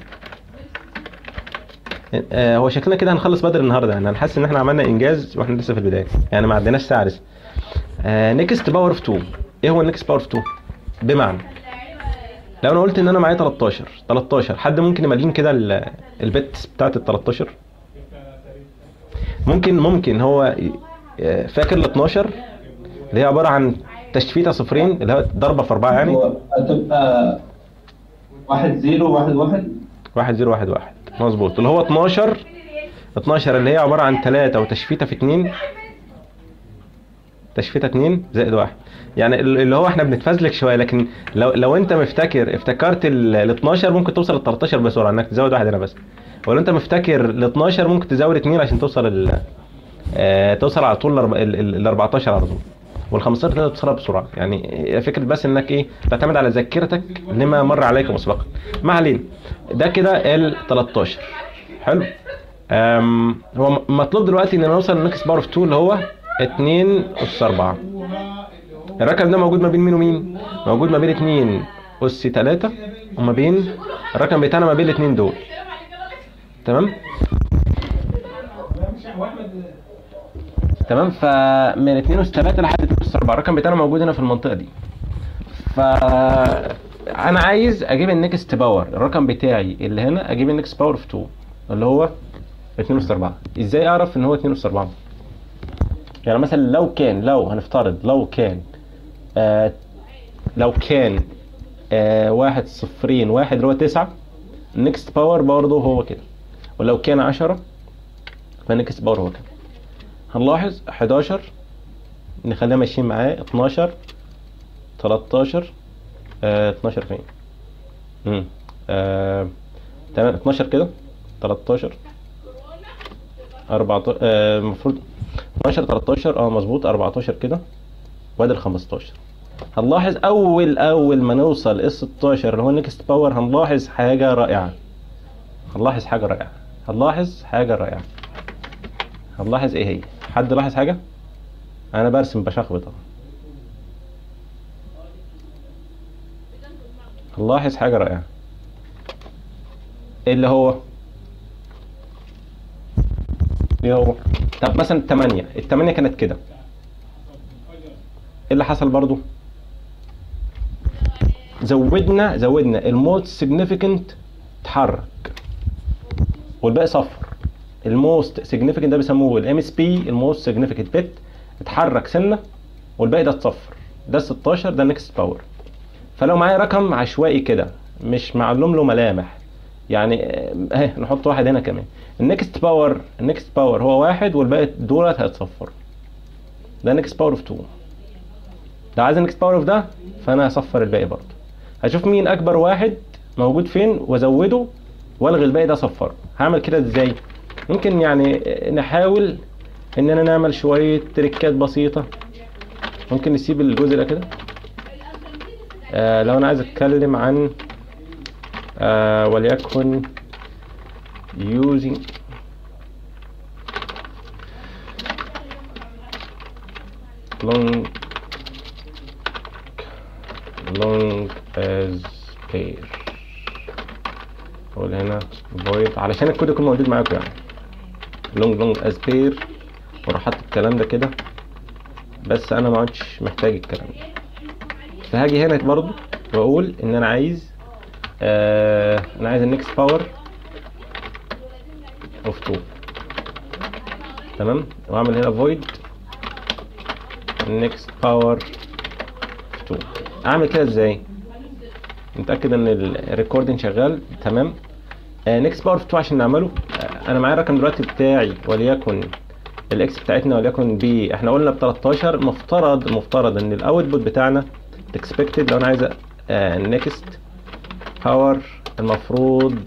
آه هو شكلنا كده هنخلص بدري النهارده يعني انا حاسس ان احنا عملنا انجاز واحنا لسه في البدايه يعني ما عدناش ساعه لسه نكست باور اوف 2 ايه هو النكست باور اوف 2 بمعنى لو انا قلت ان انا معايا 13 13 حد ممكن يمليني كده ال- البيتس بتاعت ال 13 ممكن ممكن هو ي- فاكر ال 12 اللي هي عباره عن تشفيته صفرين اللي هو ضربه في اربعه يعني هو هتبقى واحد زيرو واحد واحد واحد زيرو واحد واحد مظبوط اللي هو 12 12 اللي هي عبارة عن 3 وتشفيتة في 2 تشفيتة 2 زائد واحد يعني ال- اللي هو احنا بنتفزلك شوية لكن لو لو انت مفتكر افتكرت ال ال 12 ممكن توصل ل 13 بسرعة انك تزود واحد هنا بس ولو انت مفتكر ال 12 ممكن تزود 2 عشان توصل ال آه توصل على طول ال 14 على طول وال 15 تقدر توصلها بسرعه يعني فكره بس انك ايه تعتمد على ذاكرتك لما مر عليك مسبقا ما علينا ده كده ال 13 حلو أم هو م- مطلوب دلوقتي ان نوصل للنكست باور اوف 2 اللي هو 2 اس 4 الرقم ده موجود ما بين مين ومين موجود ما بين 2 اس 3 وما بين الرقم بتاعنا ما بين الاثنين دول تمام تمام فمن 2 اس 3 لحد 2 اس 4 الرقم بتاعنا موجود هنا في المنطقه دي ف انا عايز اجيب النكست باور الرقم بتاعي اللي هنا اجيب النكست باور في 2 اللي هو 2 اس 4 ازاي اعرف ان هو 2 اس 4 يعني مثلا لو كان لو هنفترض لو كان آه لو كان آه واحد صفرين واحد اللي هو تسعة النكست باور برضه هو كده ولو كان عشرة فالنكست باور هو كده هنلاحظ 11 نخليها ماشيين معاه 12 13 آه 12 فين؟ امم آه تمام 12 كده 13 14 آه المفروض 12 13 اه مظبوط 14 كده وادي ال 15 هنلاحظ اول اول ما نوصل ال 16 اللي هو نيكست باور هنلاحظ حاجه رائعه هنلاحظ حاجه رائعه هنلاحظ حاجه رائعه هنلاحظ ايه هي حد لاحظ حاجه انا برسم بشخبط اهو هنلاحظ حاجه رائعه ايه اللي هو ايه هو طب مثلا 8 الثمانية كانت كده ايه اللي حصل برضو زودنا زودنا الموست سيجنيفيكانت اتحرك والباقي صفر الموست سيجنيفيكانت ده بيسموه الام اس بي الموست سيجنيفيكانت بت اتحرك سنه والباقي ده اتصفر ده 16 ده نكست باور فلو معايا رقم عشوائي كده مش معلوم له ملامح يعني اهي نحط واحد هنا كمان النكست باور النكست باور هو واحد والباقي دولت هيتصفروا ده نكست باور اوف 2 ده عايز النكست باور اوف ده فانا هصفر الباقي برضه هشوف مين اكبر واحد موجود فين وازوده والغي الباقي ده صفره هعمل كده ازاي ممكن يعني نحاول اننا نعمل شويه تريكات بسيطه ممكن نسيب الجزء ده كده آه لو انا عايز اتكلم عن آه وليكن using long long as pair اقول هنا void علشان الكود يكون موجود معاكم يعني long long as pair واروح حاطط الكلام ده كده بس انا ما عدتش محتاج الكلام ده فهاجي هنا برضو واقول ان انا عايز آه انا عايز النكست باور اوف 2 تمام واعمل هنا void next power 2 اعمل كده ازاي نتاكد ان الريكوردنج شغال تمام نكست باور 2 عشان نعمله آه انا معايا الرقم دلوقتي بتاعي وليكن الاكس بتاعتنا وليكن بي احنا قلنا ب 13 مفترض مفترض ان الاوتبوت بتاعنا اكسبكتد لو انا عايز نكست باور المفروض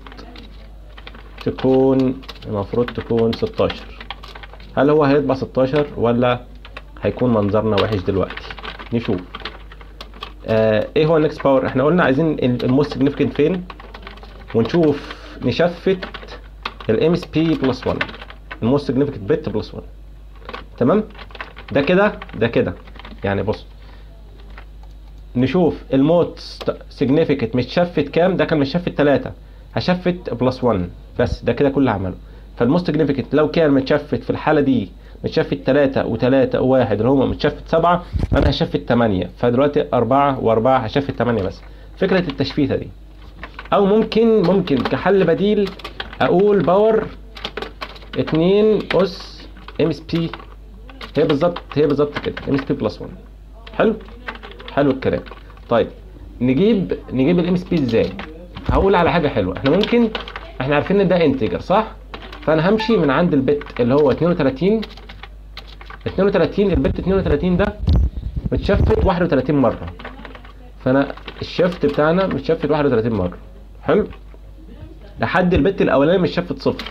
تكون المفروض تكون 16 هل هو هيطبع 16 ولا هيكون منظرنا وحش دلوقتي نشوف آه ايه هو النكست باور احنا قلنا عايزين الموست سيجنيفيكانت فين ونشوف نشفت الام اس بي بلس 1 الموست سيجنيفيكانت بت بلس 1 تمام ده كده ده كده يعني بص نشوف الموست سيجنيفيكانت متشفت كام ده كان متشفت 3 هشفت بلس 1 بس ده كده كل اللي عمله فالموست سيجنيفيكانت لو كان متشفت في الحاله دي متشفت 3 و3 و1 اللي هم متشفت 7 انا هشفت 8 فدلوقتي 4 و4 هشفت 8 بس فكره التشفيته دي او ممكن ممكن كحل بديل اقول باور 2 اس ام اس بي هي بالظبط هي بالظبط كده ام اس بي بلس 1 حلو حلو الكلام طيب نجيب نجيب الام اس بي ازاي هقول على حاجه حلوه احنا ممكن احنا عارفين ان ده انتجر صح فانا همشي من عند البت اللي هو 32 32 البت 32 ده متشفت 31 مره فانا الشفت بتاعنا متشفت 31 مره حلو لحد البت الاولاني متشفت صفر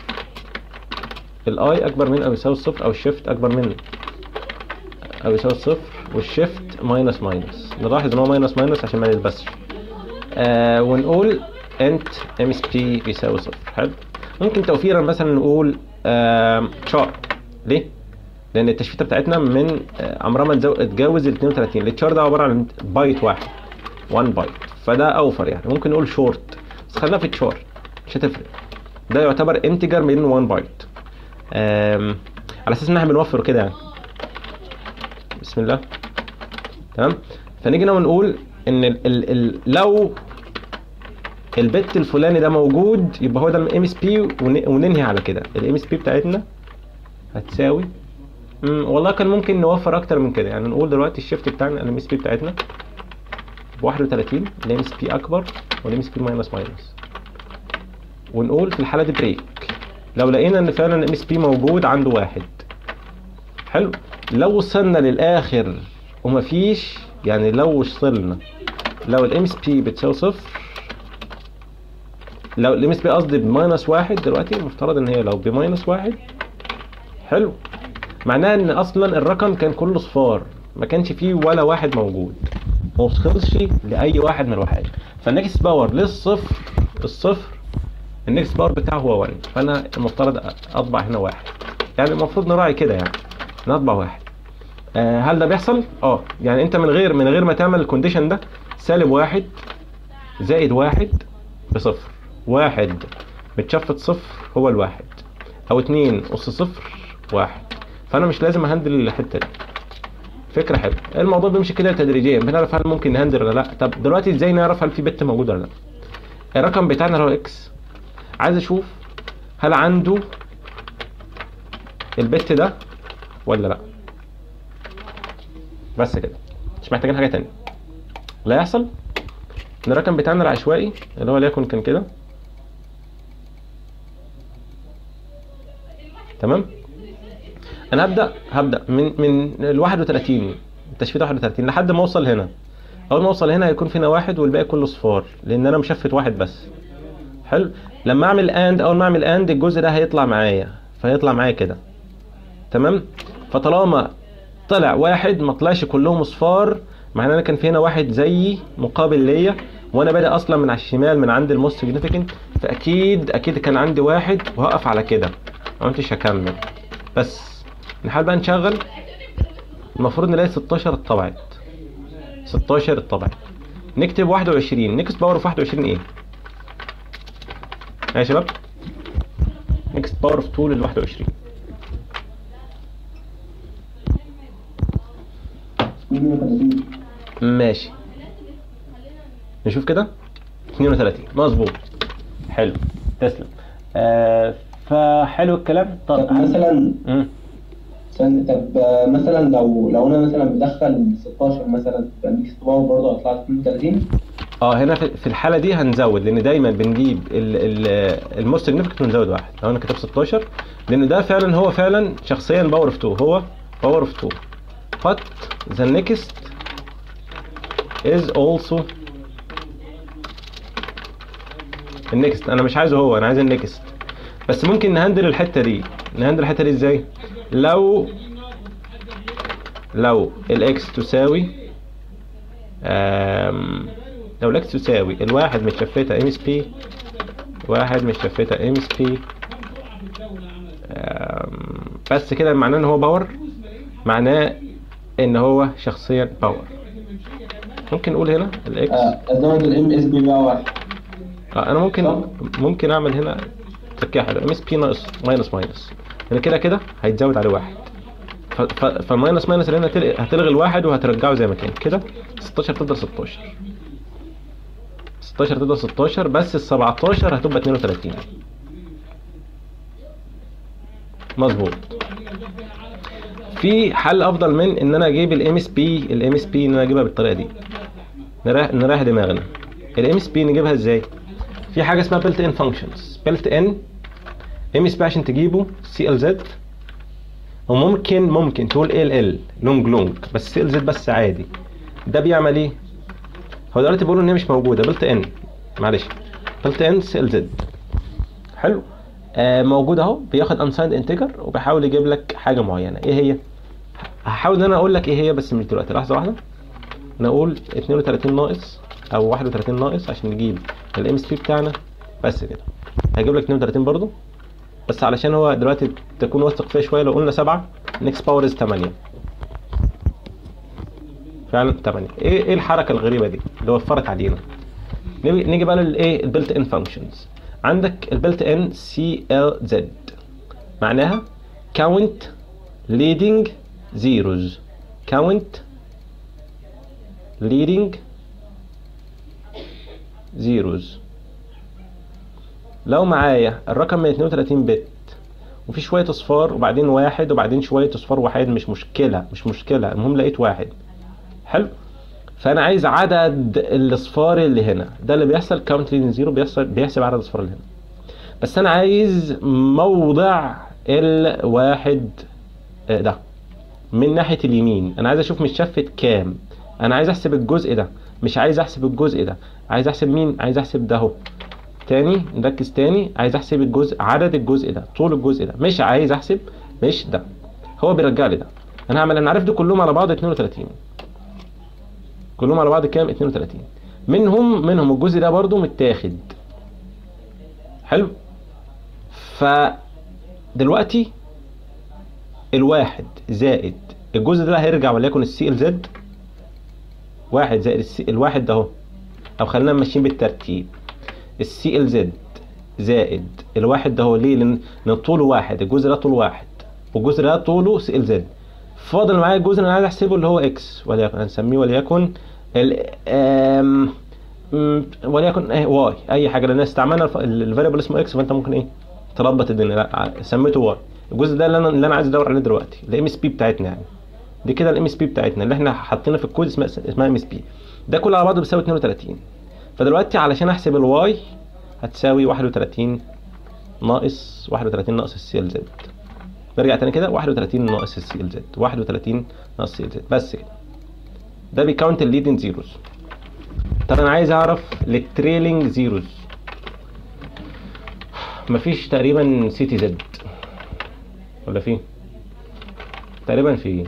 الاي اكبر من او يساوي الصفر او الشيفت اكبر من او يساوي الصفر والشيفت ماينس ماينس نلاحظ ان هو ماينس ماينس عشان ما نلبسش آه ونقول انت ام اس بي بيساوي صفر حلو ممكن توفيرا مثلا نقول آه تشار ليه؟ لان التشفيته بتاعتنا من آه عمرها ما تزو- تتجاوز ال 32 التشار ده عباره عن بايت واحد 1 بايت فده اوفر يعني ممكن نقول شورت بس خلينا في تشار مش هتفرق ده يعتبر انتجر من 1 بايت آم، على اساس ان احنا بنوفر كده يعني بسم الله تمام فنيجي هنا ونقول ان ال ال ال لو البت الفلاني ده موجود يبقى هو ده الام اس بي وننهي على كده الام اس بي بتاعتنا هتساوي مم، والله كان ممكن نوفر اكتر من كده يعني نقول دلوقتي الشيفت بتاعنا الام اس بي بتاعتنا ب 31 الام اس بي اكبر والام اس بي ماينس ماينس ونقول في الحاله دي بريك لو لقينا ان فعلا الام اس بي موجود عنده واحد حلو لو وصلنا للاخر ومفيش يعني لو وصلنا لو الام اس بي بتساوي صفر لو الام اس بي قصدي بماينس واحد دلوقتي المفترض ان هي لو بماينس واحد حلو معناها ان اصلا الرقم كان كله صفار ما كانش فيه ولا واحد موجود ما وصلش لاي واحد من الوحيد فالنكست باور للصفر الصفر النكست باور بتاعه هو 1 فانا المفترض اطبع هنا واحد يعني المفروض نراعي كده يعني نطبع واحد آه هل ده بيحصل؟ اه يعني انت من غير من غير ما تعمل الكونديشن ده سالب واحد زائد واحد بصفر واحد متشفت صفر هو الواحد او اتنين اس صفر واحد فانا مش لازم اهندل الحته دي فكره حلوه الموضوع بيمشي كده تدريجيا بنعرف هل ممكن نهندل ولا لا طب دلوقتي ازاي نعرف هل في بت موجود ولا لا الرقم بتاعنا اللي هو اكس عايز اشوف هل عنده البت ده ولا لا بس كده مش محتاجين حاجه تانية لا يحصل ان الرقم بتاعنا العشوائي اللي هو ليكن كان كده تمام انا هبدا هبدا من من ال 31 تشفيت 31 لحد ما اوصل هنا اول ما اوصل هنا هيكون فينا واحد والباقي كله صفار لان انا مشفت واحد بس حلو لما اعمل اند اول ما اعمل اند الجزء ده هيطلع معايا فهيطلع معايا كده تمام فطالما طلع واحد ما طلعش كلهم اصفار معناه ان كان في هنا واحد زيي مقابل ليا وانا بادئ اصلا من على الشمال من عند الموست سيجنيفيكانت فاكيد اكيد كان عندي واحد وهقف على كده ما كنتش هكمل بس نحاول بقى نشغل المفروض نلاقي 16 اتطبعت 16 اتطبعت نكتب 21 نكست باور اوف 21 ايه؟ يا شباب نكست باور اوف 2 لل 21 32 ماشي نشوف كده 32 مظبوط حلو تسلم آه فحلو الكلام طب طب مثلا مم. استنى، طب آه، مثلا لو لو انا مثلا بدخل 16 مثلا يبقى النكست باور برضه هيطلع لي 32 اه هنا في في الحاله دي هنزود لان دايما بنجيب الموست سيجنيفيكانت ونزود واحد لو انا كتبت 16 لان ده فعلا هو فعلا شخصيا باور اوف 2 هو باور اوف 2 but the next is also النكست انا مش عايزه هو انا عايز النكست بس ممكن نهندل الحته دي نهندل الحته دي ازاي لو لو الاكس تساوي أم لو الاكس تساوي الواحد متشفتة ام اس بي واحد متشفتة ام اس بي بس كده معناه ان هو باور معناه ان هو شخصيا باور ممكن نقول هنا الاكس آه، ازود الام اس بي بقى واحد آه انا ممكن صح. ممكن اعمل هنا تركية حلوه ام اس بي ناقص ماينس ماينس يعني كده كده هيتزود عليه واحد ف- ف- فالماينس ماينس اللي هنا هتل- هتلغي الواحد وهترجعه زي ما كان كده 16 تفضل 16 16 تفضل 16 بس ال 17 هتبقى 32 مظبوط في حل افضل من ان انا اجيب الام اس بي الام اس بي ان انا اجيبها بالطريقه دي نريح نريح دماغنا الام اس بي نجيبها ازاي في حاجه اسمها بيلت ان فانكشنز بيلت ان ام اس بي عشان تجيبه سي ال زد وممكن ممكن تقول ال ال لونج لونج بس سي ال زد بس عادي ده بيعمل ايه هو دلوقتي بيقولوا ان هي مش موجوده بيلت ان معلش بيلت ان سي ال زد حلو آه موجود اهو بياخد انسايند انتجر وبيحاول يجيب لك حاجه معينه ايه هي هحاول ان انا اقول لك ايه هي بس مش دلوقتي لحظه واحده نقول 32 ناقص او 31 ناقص عشان نجيب الام اس بي بتاعنا بس كده هجيب لك 32 برضو بس علشان هو دلوقتي تكون واثق فيها شويه لو قلنا 7 نيكست باور از 8 فعلا 8 ايه ايه الحركه الغريبه دي اللي وفرت علينا نيجي نيجي بقى للايه البلت ان فانكشنز عندك البلت ان سي ال زد معناها count leading zeros count leading zeros لو معايا الرقم من 32 بت وفي شوية اصفار وبعدين واحد وبعدين شوية اصفار واحد مش مشكلة مش مشكلة المهم لقيت واحد حلو فانا عايز عدد الاصفار اللي هنا ده اللي بيحصل كاونت لين زيرو بيحصل بيحسب عدد الاصفار اللي هنا بس انا عايز موضع الواحد آه، ده من ناحية اليمين انا عايز اشوف متشفت كام انا عايز احسب الجزء ده مش عايز احسب الجزء ده عايز احسب مين عايز احسب ده اهو تاني نركز تاني عايز احسب الجزء عدد الجزء ده طول الجزء ده مش عايز احسب مش ده هو بيرجع لي ده انا هعمل انا عارف دول كلهم على بعض 32 كلهم على بعض كام 32 منهم منهم الجزء ده برضو متاخد حلو ف دلوقتي الواحد زائد الجزء ده هيرجع وليكن السي ال زد واحد زائد السي الواحد ده اهو او خلينا ماشيين بالترتيب السي ال زد زائد الواحد ده هو ليه لان لأن طوله واحد الجزء ده طوله واحد والجزء ده طوله سي ال زد فاضل معايا الجزء اللي انا عايز احسبه اللي هو اكس وليكن هنسميه وليكن ال ام م- وليكن ايه واي اي حاجه لان استعملنا الفاريبل اسمه اكس فانت ممكن ايه تربط الدنيا لا سميته واي الجزء ده اللي انا اللي انا عايز ادور عليه دلوقتي الام اس بي بتاعتنا يعني دي كده الام اس بي بتاعتنا اللي احنا حاطينها في الكود اسمها اسمها ام اس بي ده كله على بعضه بيساوي 32 فدلوقتي علشان احسب الواي هتساوي 31 ناقص 31 ناقص السي ال زد نرجع تاني كده 31 ناقص السي ال زد 31 ناقص السي ال زد بس كده ده بيكاونت الليدنج زيروز طب انا عايز اعرف التريلينج زيروز مفيش تقريبا سي تي زد ولا في تقريبا في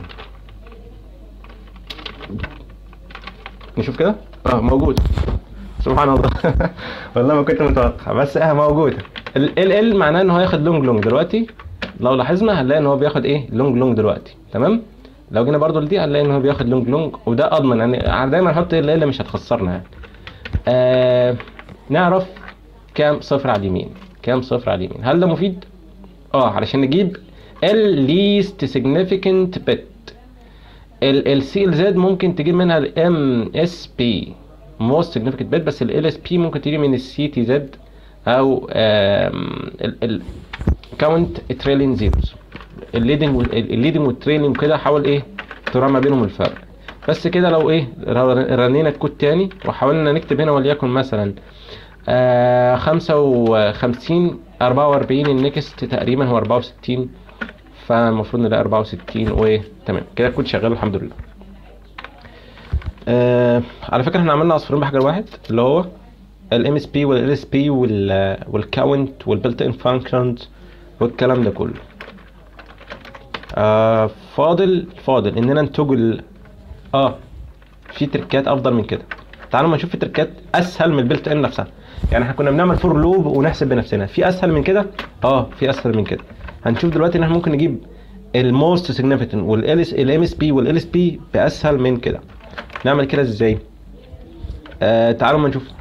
نشوف كده اه موجود سبحان الله والله ما كنت متوقع بس اه موجوده ال ال معناه ان هو ياخد لونج لونج دلوقتي لو لاحظنا هنلاقي ان هو بياخد ايه لونج لونج دلوقتي تمام لو جينا برضو لدي هنلاقي ان هو بياخد لونج لونج وده اضمن يعني دايما نحط ال ال مش هتخسرنا يعني آه نعرف كام صفر على اليمين كام صفر على اليمين هل ده مفيد اه علشان نجيب ال least significant bit ال سي ال زد ممكن تجيب منها الام اس بي most significant bit بس ال اس بي ممكن تجيب من السي تي زد او ال count trailing zeros الليدنج الليدنج والتريلينج كده حاول ايه تراعي ما بينهم الفرق بس كده لو ايه رنينا الكود تاني وحاولنا نكتب هنا وليكن مثلا آه 55 44 النكست تقريبا هو 64 فالمفروض نلاقي 64 وتمام كده الكود شغال الحمد لله آه على فكره احنا عملنا عصفورين بحجر واحد اللي هو الام اس بي والال اس بي والكاونت والبلت ان فانكشنز والكلام ده كله آه فاضل فاضل اننا نتوجل اه في تركات افضل من كده تعالوا ما نشوف في تركات اسهل من البلت ان نفسها يعني احنا كنا بنعمل فور لوب ونحسب بنفسنا في اسهل من كده اه في اسهل من كده هنشوف دلوقتي ان احنا ممكن نجيب الموست سيجنيفيكانت والام اس بي والال اس بي باسهل من كده نعمل كده ازاي آه تعالوا ما نشوف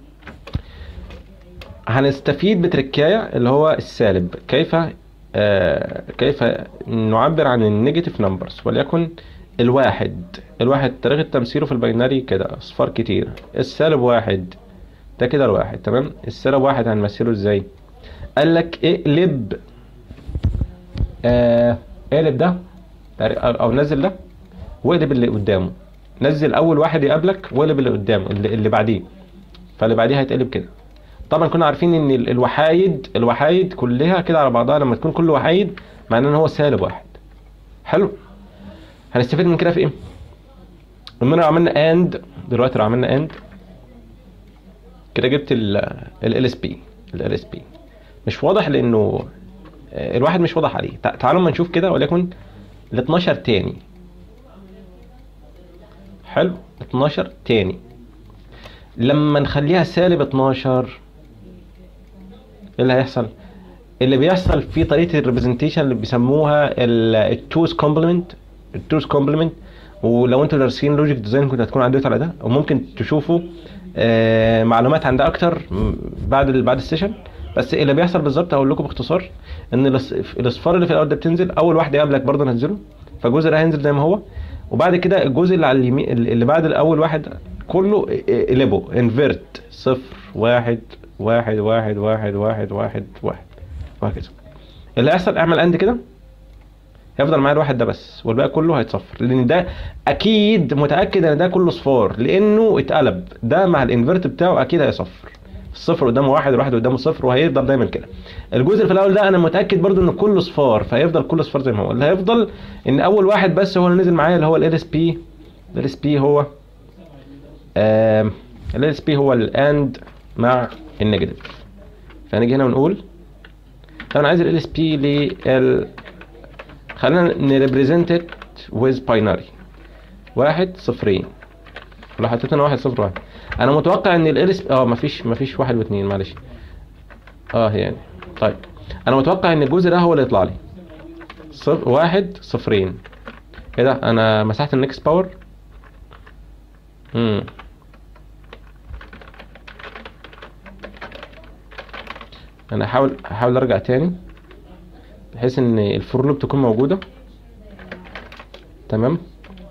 هنستفيد بتركاية اللي هو السالب كيف آه كيف نعبر عن النيجاتيف نمبرز وليكن الواحد الواحد طريقة تمثيله في الباينري كده اصفار كتير السالب واحد ده كده الواحد تمام السالب واحد هنمثله ازاي قال لك اقلب آه اقلب ده او نزل ده واقلب اللي قدامه نزل اول واحد يقابلك واقلب اللي قدامه اللي, اللي بعديه فاللي بعديه هيتقلب كده طبعا كنا عارفين ان ال- الوحايد الوحايد كلها كده على بعضها لما تكون كل وحايد معناه ان هو سالب واحد حلو هنستفيد من كده في ايه لما لو عملنا اند دلوقتي لو عملنا اند كده جبت ال اس بي ال اس بي مش واضح لانه آه، الواحد مش واضح عليه تع- تعالوا ما نشوف كده وليكن ال 12 تاني حلو 12 تاني لما نخليها سالب 12 ايه اللي هيحصل اللي بيحصل في طريقه الريبريزنتيشن اللي بيسموها التوز كومبلمنت التوز كومبلمنت ولو انتوا دارسين لوجيك ديزاين كنتوا هتكونوا عديتوا على ده وممكن تشوفوا آه، معلومات عن ده اكتر م- بعد ال- بعد السيشن بس اللي بيحصل بالظبط هقول لكم باختصار ان الأص- الاصفار اللي في الاول ده بتنزل اول واحد يقابلك برضه نزله فالجزء ده هينزل زي ما هو وبعد كده الجزء اللي على اليمين اللي بعد الاول واحد كله اقلبه انفيرت صفر واحد واحد واحد واحد واحد واحد واحد وهكذا اللي هيحصل اعمل اند كده هيفضل معايا الواحد ده بس والباقي كله هيتصفر لان ده اكيد متاكد ان ده كله صفار لانه اتقلب ده مع الانفيرت بتاعه اكيد هيصفر الصفر قدامه واحد الواحد قدامه صفر وهيفضل دايما كده الجزء اللي في الاول ده انا متاكد برضو ان كله صفار فهيفضل كله صفار زي ما هو اللي هيفضل ان اول واحد بس هو اللي نزل معايا اللي هو ال اس بي ال اس بي هو ال اس بي هو الاند مع النيجاتيف فهنيجي هنا ونقول طب انا عايز ال اس بي لل خلينا نريبريزنت ات ويز باينري واحد صفرين لو حطيت انا واحد صفر واحد انا متوقع ان ال اس اه مفيش مفيش واحد واثنين معلش اه يعني طيب انا متوقع ان الجزء ده هو اللي يطلع لي صفر واحد صفرين ايه ده انا مسحت النكست باور امم انا هحاول هحاول ارجع تاني بحيث ان الفور لوب تكون موجوده تمام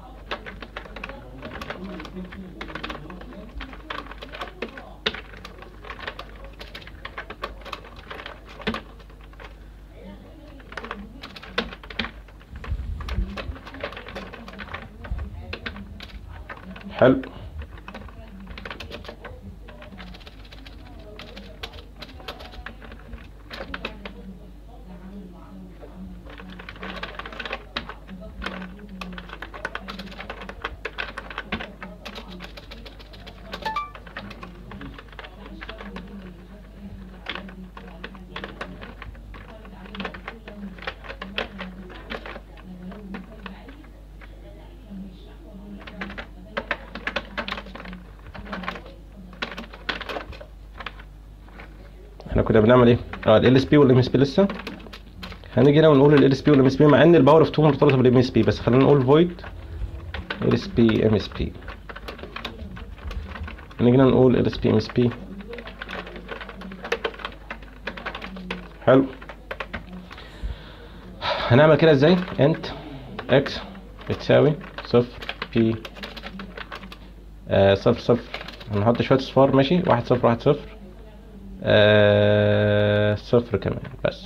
حلو احنا كنا بنعمل ايه اه ال اس بي والام اس بي لسه هنيجي هنا ونقول ال اس بي والام اس بي مع ان الباور اوف 2 مرتبطه بالام اس بي بس خلينا نقول فويد ال اس بي ام اس بي هنيجي هنا نقول ال اس بي ام اس بي حلو هنعمل كده ازاي انت اكس بتساوي صفر بي آه صفر صفر هنحط شويه صفار ماشي واحد صفر واحد صفر آه صفر كمان بس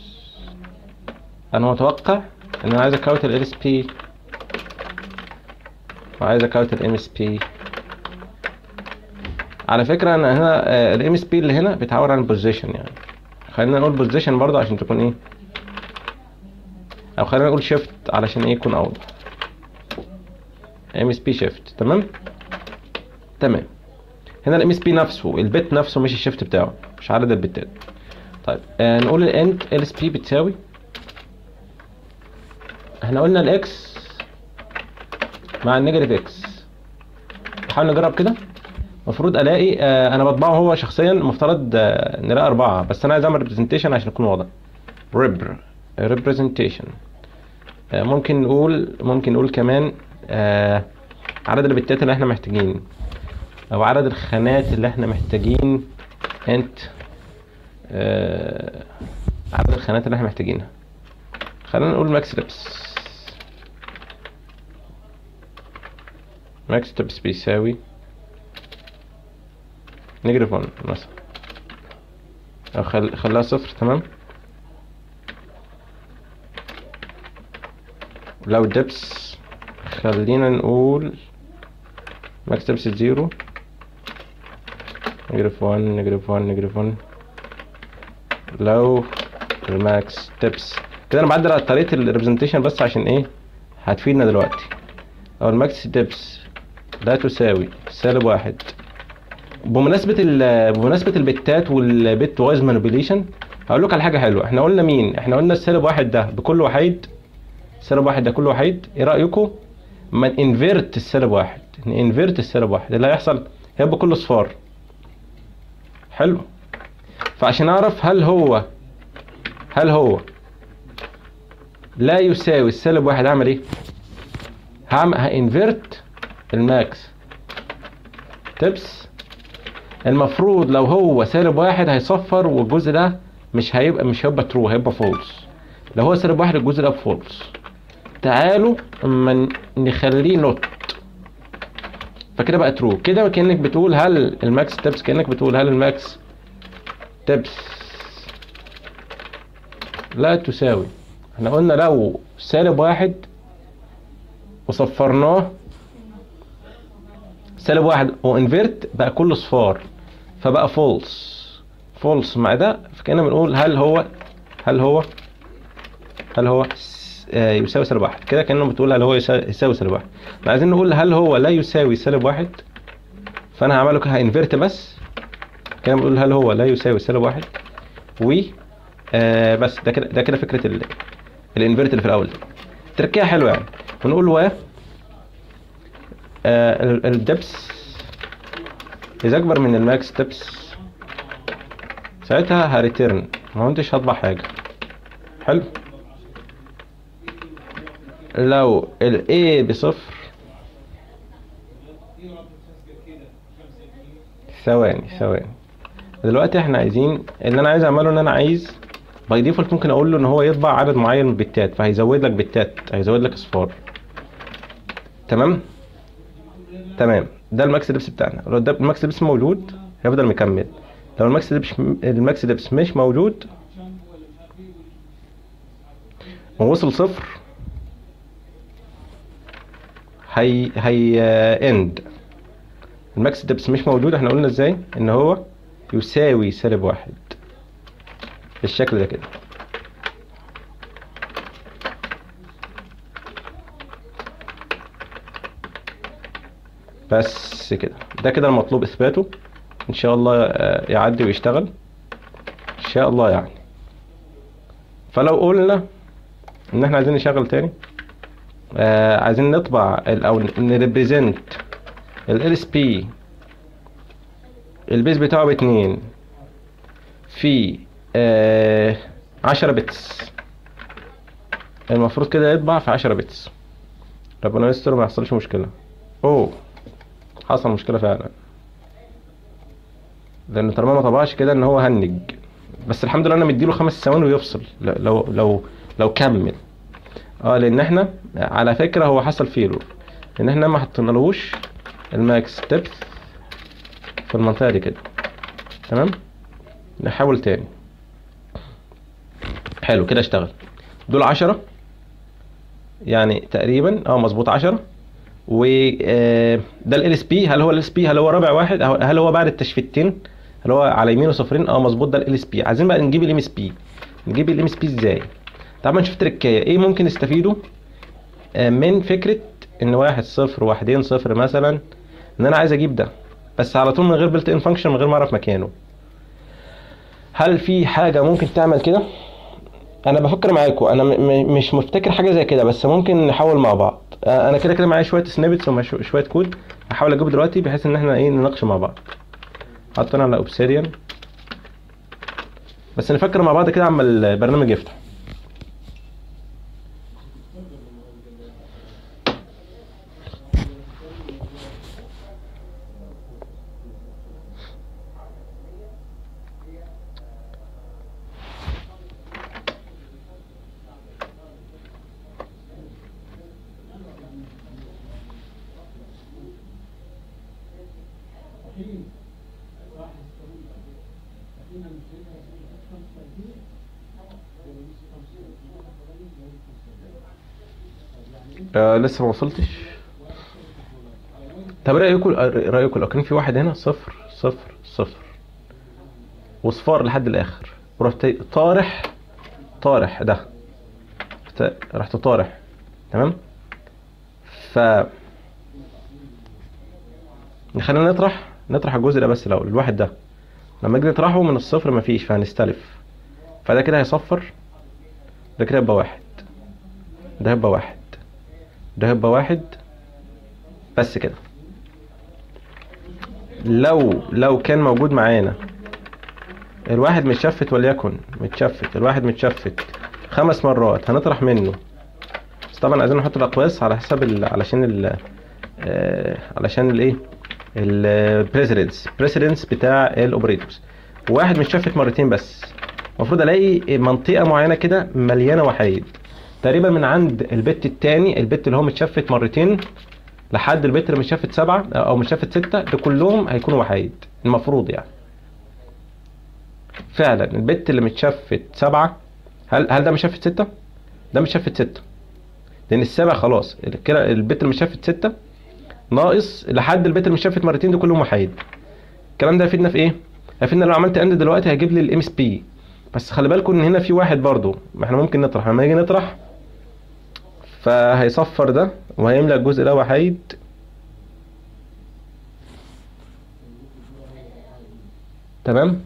انا متوقع ان انا عايز اكوت ال اس بي وعايز اكوت الام اس بي على فكره انا هنا الام اس بي اللي هنا بيتعور عن البوزيشن يعني خلينا نقول بوزيشن برضه عشان تكون ايه او خلينا نقول شيفت علشان ايه يكون اوضح ام اس بي شيفت تمام تمام هنا الام اس بي نفسه البت نفسه مش الشيفت بتاعه مش عدد البتات طيب آه نقول الاند ال اس بي بتساوي احنا قلنا الاكس مع النيجاتيف اكس نحاول نجرب كده المفروض الاقي آه انا بطبعه هو شخصيا مفترض آه نلاقي اربعه بس انا عايز اعمل ريبريزنتيشن عشان يكون واضح ريبر ريبريزنتيشن آه ممكن نقول ممكن نقول كمان آه عدد البتات اللي احنا محتاجين او عدد الخانات اللي احنا محتاجين انت آه عدد الخانات اللي احنا محتاجينها خلينا نقول ماكس تبس ماكس تبس بيساوي نيجاتيف 1 مثلا او خل... خليها صفر تمام لو دبس خلينا نقول ماكس دبس زيرو نيجاتيف 1 نيجاتيف 1 نيجاتيف 1 لو الماكس دبس كده انا بعدل على طريقه الريبرزنتيشن بس عشان ايه هتفيدنا دلوقتي او الماكس دبس لا تساوي سالب واحد بمناسبة ال بمناسبة البتات والبت وايز مانيبيوليشن هقول لك على حاجة حلوة احنا قلنا مين؟ احنا قلنا السالب واحد ده بكل وحيد سالب واحد ده كل وحيد ايه رأيكم؟ ما انفيرت السالب واحد انفيرت السالب واحد اللي هيحصل هيبقى كله صفار حلو فعشان اعرف هل هو هل هو لا يساوي السالب واحد هعمل ايه؟ هعمل هانفيرت الماكس تبس المفروض لو هو سالب واحد هيصفر والجزء ده مش هيبقى مش هيبقى ترو هيبقى فولس لو هو سالب واحد الجزء ده فولس تعالوا اما نخليه نوت فكده بقى ترو كده كانك بتقول هل الماكس تبس كانك بتقول هل الماكس تبس لا تساوي احنا قلنا لو سالب واحد وصفرناه سالب واحد وانفيرت بقى كله صفار فبقى فولس فولس مع ده فكأننا بنقول هل هو هل هو هل هو س- آه، يساوي سالب واحد كده كأنه بتقول هل هو يسا- يساوي سالب واحد احنا عايزين نقول هل هو لا يساوي سالب واحد فانا هعمله كده هانفيرت بس كده بنقول هل هو لا يساوي سالب واحد و آه بس ده كده ده كده فكره ال- الانفيرت اللي في الاول تركيها حلوه يعني ونقول و آه ال- الدبس اذا اكبر من الماكس دبس ساعتها هريتيرن ما كنتش هطبع حاجه حلو لو ال A بصفر ثواني ثواني دلوقتي احنا عايزين اللي انا عايز اعمله ان انا عايز باي ديفولت ممكن اقول له ان هو يطبع عدد معين من البتات فهيزود لك بتات هيزود لك اصفار تمام تمام ده الماكس دبس بتاعنا لو ده الماكس دبس موجود هيفضل مكمل لو الماكس دبس الماكس دبس مش موجود ووصل صفر هي هي اند الماكس دبس مش موجود احنا قلنا ازاي ان هو يساوي سالب واحد بالشكل ده كده بس كده ده كده المطلوب اثباته ان شاء الله آه، يعدي ويشتغل ان شاء الله يعني فلو قلنا ان احنا عايزين نشغل تاني آه عايزين نطبع ال- او نريبريزنت ال اس بي البيز بتاعه باتنين في آه عشرة بتس المفروض كده يطبع في عشرة بتس ربنا يستر ما يحصلش مشكلة اوه حصل مشكلة فعلا لان طالما ما طبعش كده ان هو هنج بس الحمد لله انا مديله خمس ثواني ويفصل ل- لو لو لو كمل اه لان احنا على فكرة هو حصل فيلور لان احنا ما حطينالهوش الماكس ديبث في المنطقة دي كده تمام نحاول تاني حلو كده اشتغل دول عشرة يعني تقريبا اه مظبوط عشرة و آه، ده ال اس بي هل هو ال اس بي هل هو رابع واحد أو هل هو بعد التشفيتين هل هو على يمينه صفرين اه مظبوط ده ال اس بي عايزين بقى نجيب الام اس بي نجيب الام اس بي ازاي طبعا نشوف تركايه ايه ممكن نستفيده آه، من فكره ان واحد صفر واحدين صفر مثلا ان انا عايز اجيب ده بس على طول من غير بلت ان فانكشن من غير ما اعرف مكانه هل في حاجه ممكن تعمل كده انا بفكر معاكم انا م- م- مش مفتكر حاجه زي كده بس ممكن نحاول مع بعض آه، انا كده كده معايا شويه سنيبتس وشويه كود هحاول اجيبه دلوقتي بحيث ان احنا ايه نناقش مع بعض حطينا على اوبسيديان بس نفكر مع بعض كده عما البرنامج يفتح آه لسه ما وصلتش طب رايكم رايكم لو كان في واحد هنا صفر صفر صفر وصفار لحد الاخر ورحت طارح طارح ده رحت- رحت طارح تمام ف خلينا نطرح نطرح الجزء ده بس لو الواحد ده لما نيجي نطرحه من الصفر مفيش فهنستلف فده كده هيصفر ده كده يبقى واحد ده هيبقى واحد ده هيبقى واحد بس كده لو لو كان موجود معانا الواحد متشفت وليكن متشفت الواحد متشفت خمس مرات هنطرح منه بس طبعا عايزين نحط الاقواس على حسب ال... علشان ال... آه... علشان الايه البريسيدنس بريسيدنس بتاع الاوبريتورز واحد متشفت مرتين بس المفروض الاقي منطقه معينه كده مليانه وحايد تقريبا من عند البت التاني البت اللي هو متشفت مرتين لحد البت اللي متشفت سبعة او متشفت ستة ده كلهم هيكونوا وحايد المفروض يعني فعلا البت اللي متشفت سبعة هل هل ده متشفت ستة؟ ده متشفت ستة لان السابع خلاص كده البت اللي متشفت ستة ناقص لحد البت اللي متشفت مرتين دول كلهم وحيد الكلام ده هيفيدنا في ايه؟ هيفيدنا لو عملت اند دلوقتي هيجيب لي الام اس بي بس خلي بالكم ان هنا في واحد برضو ما احنا ممكن نطرح لما نيجي نطرح فهيصفر ده وهيملى الجزء ده وحيد تمام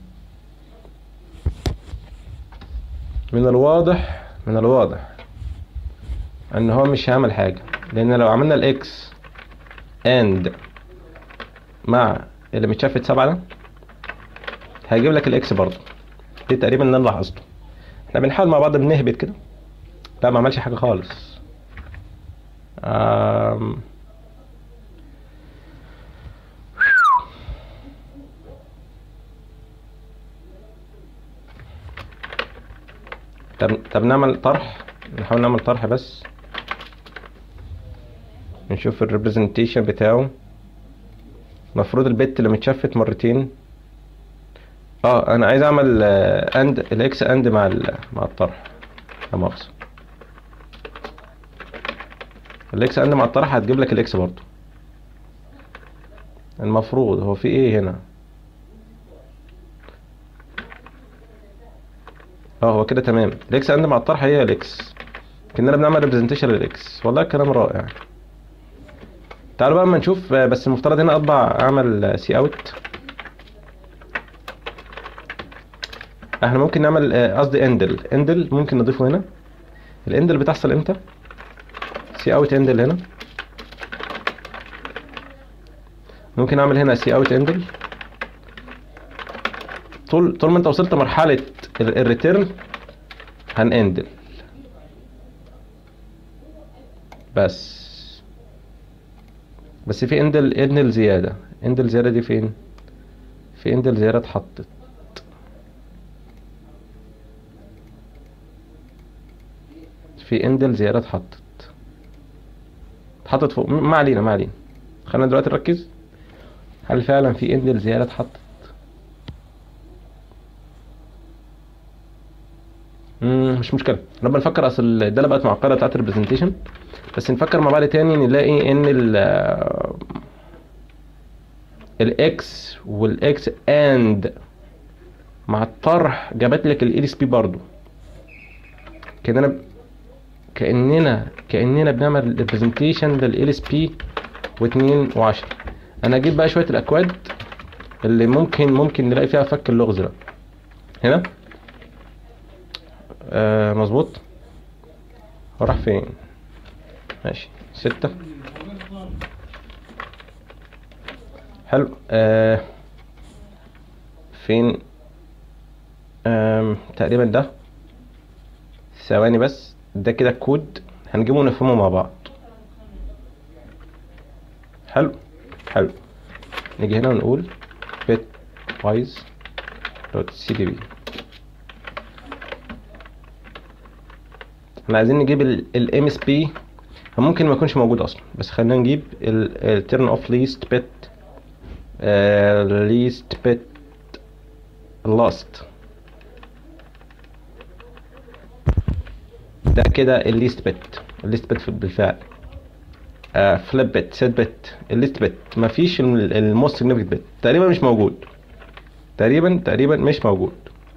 من الواضح من الواضح ان هو مش هيعمل حاجة لان لو عملنا الاكس اند مع اللي متشفت سبعة ده هيجيب لك الاكس برضه دي تقريبا اللي انا لاحظته احنا بنحاول مع بعض بنهبط كده لا ما عملش حاجة خالص آم. طب طب نعمل طرح نحاول نعمل طرح بس نشوف الريبريزنتيشن بتاعه المفروض البت اللي متشفت مرتين اه انا عايز اعمل آه، اند الاكس اند مع ال- مع الطرح لا مؤاخذة الاكس اند مع الطرح هتجيب لك الاكس برضو المفروض هو في ايه هنا اه هو كده تمام الاكس اند مع الطرح هي الاكس كنا بنعمل ريبريزنتيشن للاكس والله كلام رائع تعالوا بقى اما نشوف آه، بس المفترض هنا اطبع اعمل سي اوت احنا ممكن نعمل آه، قصدي اندل اندل ممكن نضيفه هنا الاندل بتحصل امتى سي اوت اندل هنا ممكن اعمل هنا سي اوت اندل طول طول ما انت وصلت مرحله الريتيرن هنندل بس بس في اندل اندل زياده اندل زياده دي فين في اندل زياده اتحطت في اندل زياده اتحطت اتحطت فوق ما علينا ما علينا خلينا دلوقتي نركز هل فعلا في اندل زياده اتحطت مم، مش مشكله لما نفكر اصل الداله بقت معقده بتاعت الريبريزنتيشن بس نفكر مع بعض تاني نلاقي ان ال الاكس والاكس اند مع الطرح جابت لك ال اس بي برضو كاننا كاننا كاننا بنعمل ريبريزنتيشن لل اس بي و2 و10 انا اجيب بقى شويه الاكواد اللي ممكن ممكن نلاقي فيها فك اللغز ده هنا آه مظبوط هو راح فين ماشي ستة حلو آه فين آم تقريبا ده ثواني بس ده كده الكود هنجيبه ونفهمه مع بعض حلو حلو نيجي هنا ونقول bit wise dot cdb احنا عايزين نجيب الام اس بي ممكن ما يكونش موجود اصلا بس خلينا نجيب التيرن اوف ليست بت ليست بت لاست ده كده الليست بت الليست بت بالفعل فليب بت سيت بت الليست بت مفيش الموست سيجنيفيكانت بت تقريبا مش موجود تقريبا تقريبا مش موجود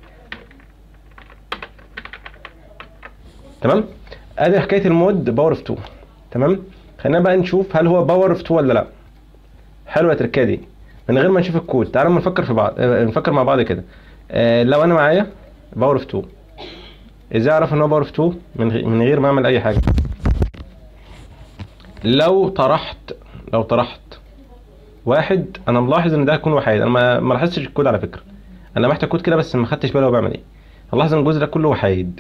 تمام ادي حكايه المود باور اوف 2 تمام خلينا بقى نشوف هل هو باور اوف 2 ولا لا حلوه التركه دي من غير ما نشوف الكود تعالوا ما نفكر في بعض آه، نفكر مع بعض كده آه، لو انا معايا باور اوف 2 ازاي اعرف ان هو باور اوف 2 من غ- من غير ما اعمل اي حاجه لو طرحت لو طرحت واحد انا ملاحظ ان ده هيكون وحيد انا ما ما لاحظتش الكود على فكره انا محتاج كود كده بس ما خدتش بالي هو بيعمل ايه هنلاحظ ان الجزء ده كله وحيد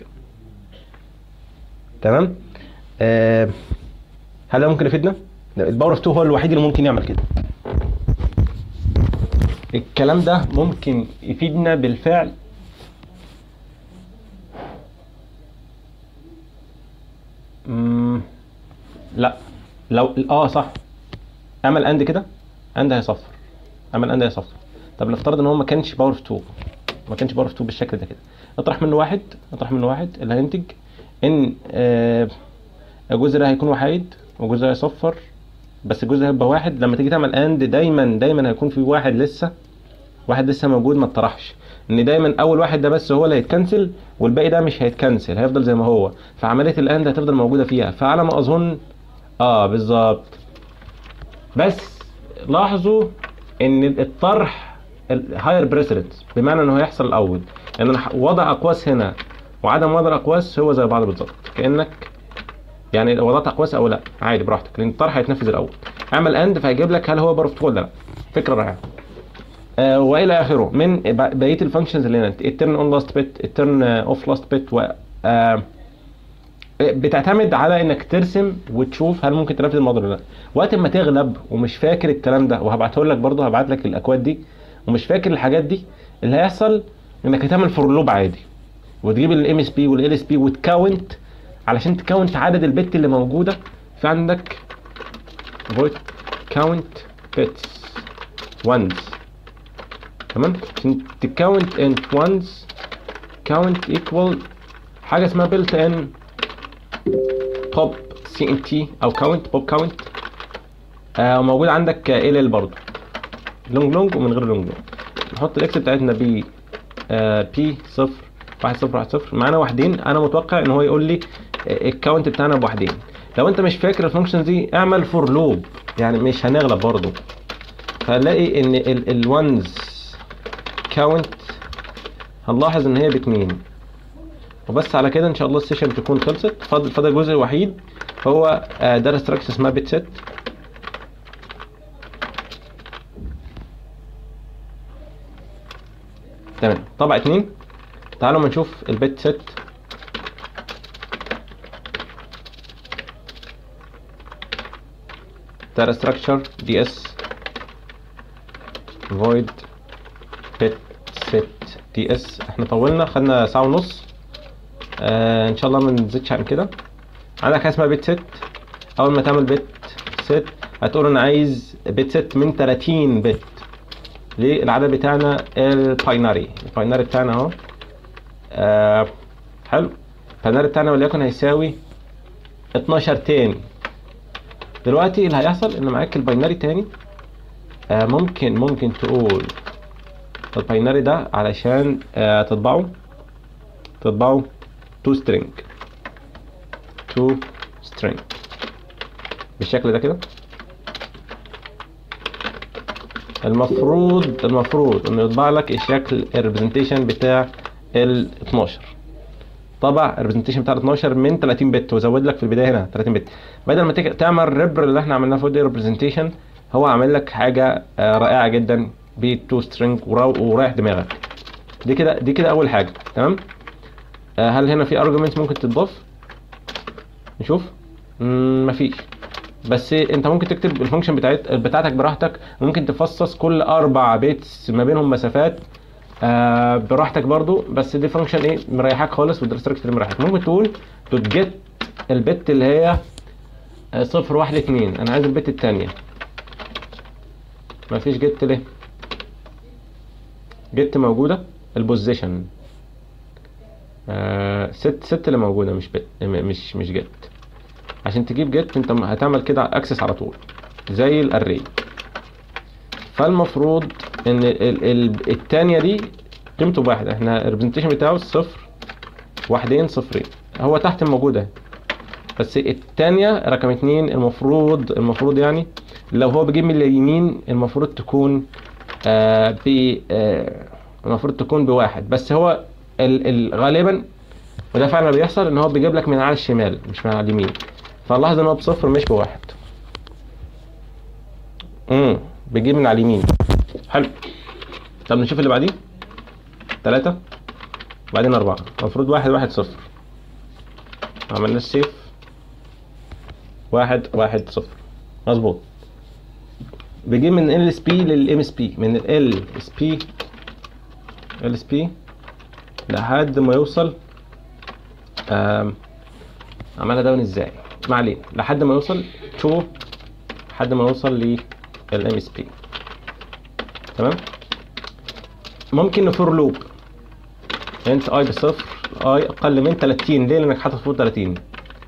تمام آه هل ده ممكن يفيدنا لا، الباور اوف 2 هو الوحيد اللي ممكن يعمل كده الكلام ده ممكن يفيدنا بالفعل مم. لا لو اه صح اعمل اند كده اند هيصفر اعمل اند هيصفر طب نفترض ان هو ما كانش باور اوف 2 ما كانش باور اوف 2 بالشكل ده كده اطرح منه واحد اطرح منه واحد اللي هينتج ان آه الجزء ده هيكون وحيد والجزء ده هيصفر بس الجزء هيبقى واحد لما تيجي تعمل اند دايما دايما هيكون في واحد لسه واحد لسه موجود ما اتطرحش ان دايما اول واحد ده بس هو اللي هيتكنسل والباقي ده مش هيتكنسل هيفضل زي ما هو فعمليه الاند هتفضل موجوده فيها فعلى ما اظن اه بالظبط بس لاحظوا ان الطرح الهاير بريسيدنس بمعنى انه هيحصل الاول لان أنا وضع اقواس هنا وعدم وضع الاقواس هو زي بعض بالظبط كانك يعني لو وضعت اقواس او لا عادي براحتك لان الطرح هيتنفذ الاول اعمل اند فهيجيب لك هل هو بارف ولا لا فكره رائعه آه والى اخره من ب- بقيه الفانكشنز اللي هنا الترن اون لاست بت الترن اوف لاست بت و آه، بتعتمد على انك ترسم وتشوف هل ممكن تنفذ الموضوع ولا لا وقت ما تغلب ومش فاكر الكلام ده وهبعته لك برضه هبعت لك الاكواد دي ومش فاكر الحاجات دي اللي هيحصل انك هتعمل فور لوب عادي وتجيب الام اس بي والال اس بي وتكاونت علشان تكاونت عدد البت اللي موجوده في عندك void count bits ones تمام عشان تكاونت انت ones count equal حاجه اسمها built in pop cnt او count pop count آه وموجود عندك ال ال برضه لونج لونج ومن غير لونج لونج نحط الاكس بتاعتنا ب آه بي صفر واحد صفر واحد صفر معانا واحدين انا متوقع ان هو يقول لي آه، الكاونت بتاعنا بواحدين لو انت مش فاكر الفانكشن دي اعمل فور لوب يعني مش هنغلب برضه هنلاقي ان الوانز كاونت هنلاحظ ان هي باتنين وبس على كده ان شاء الله السيشن تكون خلصت فاضل فاضل جزء وحيد هو آه، داتا ستراكشر اسمها بيت سيت تمام طبعا اتنين تعالوا ما نشوف البيت سيت data structure ds void bit set ds احنا طولنا خدنا ساعة ونص آه ان شاء الله ما نزيدش عن كده عندك حاجة اسمها بيت ست اول ما تعمل بيت ست هتقول انا عايز بيت ست من 30 بت ليه العدد بتاعنا الباينري الباينري بتاعنا اهو آه حلو الباينري بتاعنا وليكن هيساوي 12 تاني دلوقتي اللي هيحصل ان معاك الباينري تاني آه ممكن ممكن تقول الباينري ده علشان آه تطبعه تطبعه تو سترينج تو سترينج بالشكل ده كده المفروض المفروض انه يطبع لك الشكل الريبريزنتيشن بتاع ال 12 طبع الريبريزنتيشن بتاع ال 12 من 30 بت وزود لك في البدايه هنا 30 بت بدل ما تيجي تعمل ريبر اللي احنا عملناه فوق دي ريبريزنتيشن هو عامل لك حاجه آه، رائعه جدا بالتو سترينج ورايح دماغك دي كده دي كده اول حاجه تمام آه، هل هنا في ارجيومنت ممكن تتضاف نشوف مم، مفيش بس انت ممكن تكتب الفانكشن بتاعت بتاعتك براحتك ممكن تفصص كل اربع بيتس ما بينهم مسافات آه براحتك برضو بس دي فانكشن ايه مريحاك خالص والديستركتور مريحك ممكن تقول دوت جيت البت اللي هي آه، صفر واحد اتنين انا عايز البت التانية مفيش جيت ليه جيت موجودة البوزيشن آه ست ست اللي موجودة مش بت م- مش مش جيت عشان تجيب جيت انت هتعمل كده اكسس على طول زي الاري فالمفروض ان ال ال التانية دي قيمته بواحد احنا الريبرزنتيشن بتاعه صفر واحدين صفرين هو تحت موجودة بس التانية رقم اتنين المفروض المفروض يعني لو هو بيجيب من اليمين المفروض تكون آه ب آه المفروض تكون بواحد بس هو ال ال غالبا وده فعلا بيحصل ان هو بيجيب لك من على الشمال مش من على اليمين فنلاحظ ان هو بصفر مش بواحد امم بيجيب من على اليمين حلو طب نشوف اللي بعديه تلاتة بعدين أربعة المفروض واحد واحد صفر عملنا السيف واحد واحد صفر مظبوط بيجيب من ال اس بي للام اس بي من ال اس بي ال اس بي لحد ما يوصل آم، عملها داون ازاي ما علينا لحد ما يوصل تو لحد ما يوصل للام اس بي تمام ممكن نفور لوب انت اي بصفر اي اقل من 30 ليه لانك حاطط فوق 30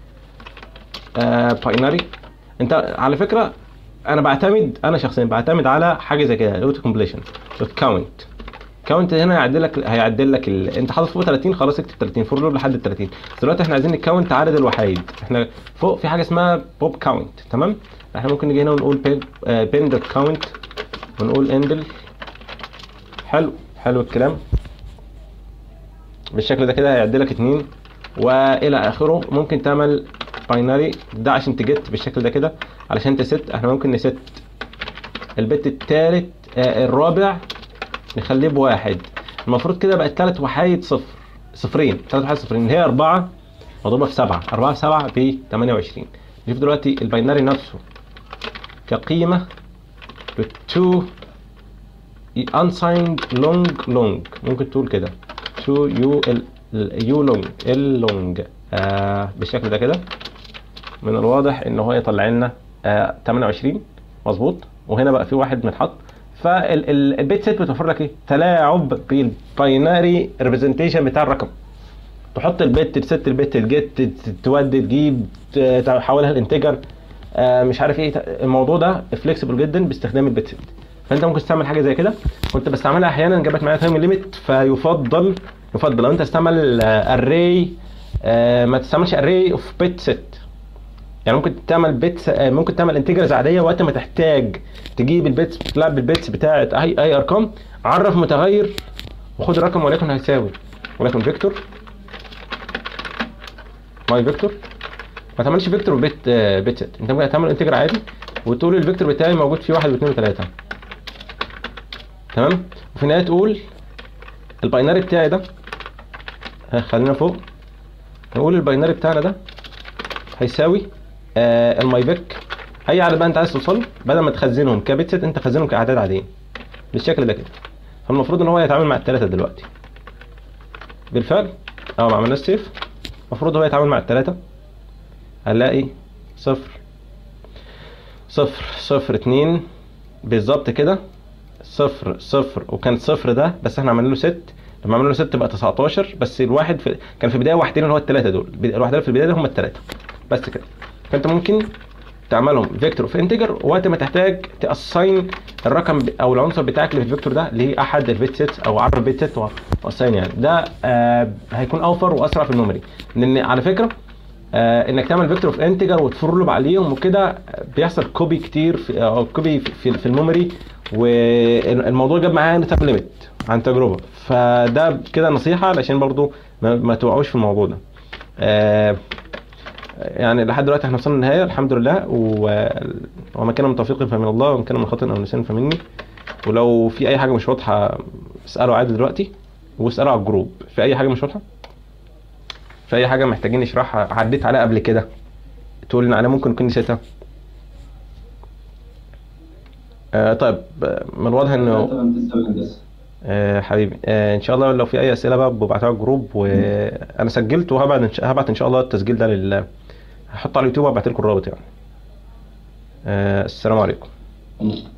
آه باينري انت على فكره انا بعتمد انا شخصيا بعتمد على حاجه زي كده الاوتو كومبليشن دوت كاونت كاونت هنا هيعدل لك هيعدل لك ال... انت حاطط فوق 30 خلاص اكتب 30 فور لوب لحد ال 30 بس دلوقتي احنا عايزين نكاونت عدد الوحيد احنا فوق في حاجه اسمها بوب كاونت تمام احنا ممكن نيجي هنا ونقول بين دوت كاونت ونقول اندل حلو حلو الكلام بالشكل ده كده هيعدل لك اتنين والى اخره ممكن تعمل باينري ده عشان تجت بالشكل ده كده علشان تست احنا ممكن نست البت التالت آه الرابع نخليه بواحد المفروض كده بقت تلات وحايد صفر صفرين تلات وحايد صفرين اللي هي أربعة مضروبة في سبعة أربعة في سبعة ب 28 نشوف دلوقتي الباينري نفسه كقيمة ب 2 unsigned long long ممكن تقول كده 2 يو ال يو لونج ال لونج آه بالشكل ده كده من الواضح ان هو يطلع لنا آه 28 مظبوط وهنا بقى في واحد متحط فالبيت سيت بتوفر لك ايه؟ تلاعب بالباينري ريبريزنتيشن بتاع الرقم تحط البت تست البت الجيت تودي تجيب ت- تحولها لانتجر آه مش عارف ايه الموضوع ده فليكسبل جدا باستخدام البت سيت فانت ممكن تستعمل حاجه زي كده كنت بستعملها احيانا جابت معايا تايم ليميت فيفضل يفضل لو انت تستعمل اري ما تستعملش اري اوف بت سيت يعني ممكن تعمل بيتس ممكن تعمل انتجرز عاديه وقت ما تحتاج تجيب البيتس تلعب بالبيتس بتاعه اي اي ارقام عرف متغير وخد الرقم وليكن هيساوي وليكن فيكتور ماي فيكتور ما تعملش فيكتور وبيت بيت ست انت ممكن تعمل انتجر عادي وتقول الفيكتور بتاعي موجود فيه واحد واثنين وثلاثه تمام وفي النهايه تقول الباينري بتاعي ده ها، خلينا فوق نقول الباينري بتاعنا ده هيساوي آه الماي فيك اي عدد بقى انت عايز توصل له، بدل ما تخزنهم كبيت ست انت خزنهم كاعداد عاديه بالشكل ده كده فالمفروض ان هو يتعامل مع الثلاثه دلوقتي بالفعل اهو ما عملناش سيف المفروض هو يتعامل مع الثلاثه هنلاقي صفر صفر صفر اتنين بالظبط كده صفر صفر وكان صفر ده بس احنا عملنا له ست لما عملنا له ست بقى 19 بس الواحد في كان في البدايه واحدين اللي هو الثلاثه دول الواحد في البدايه ده هم الثلاثه بس كده فانت ممكن تعملهم فيكتور في انتجر وقت ما تحتاج تاساين الرقم ب- او العنصر بتاعك اللي في الفيكتور ده لاحد البيت سيتس او عرض البيت سيت واساين يعني ده آه هيكون اوفر واسرع في الميموري لان على فكره آه انك تعمل فيكتور في انتجر وتفرلب عليهم وكده بيحصل كوبي كتير في او كوبي في, في, في الميموري والموضوع جاب معايا تايم ليميت عن تجربه فده كده نصيحه علشان برضو ما, ما توقعوش في الموضوع ده آه يعني لحد دلوقتي احنا وصلنا للنهايه الحمد لله و... وما كان من توفيق فمن الله وما كان من خطأ او نسيان فمني ولو في اي حاجه مش واضحه اسالوا عادي دلوقتي واسالوا على الجروب في اي حاجه مش واضحه في اي حاجه محتاجين نشرحها عديت عليها قبل كده تقول لنا عليها ممكن نكون نسيتها آه طيب آه، من الواضح انه تمام تسلم يا هندسه آه حبيبي آه ان شاء الله لو في اي اسئله بقى ببعتها على الجروب وانا سجلت وهبعت إن شاء- هبعت ان شاء الله التسجيل ده لل هحطه على اليوتيوب وابعت لكم الرابط يعني آه السلام عليكم الله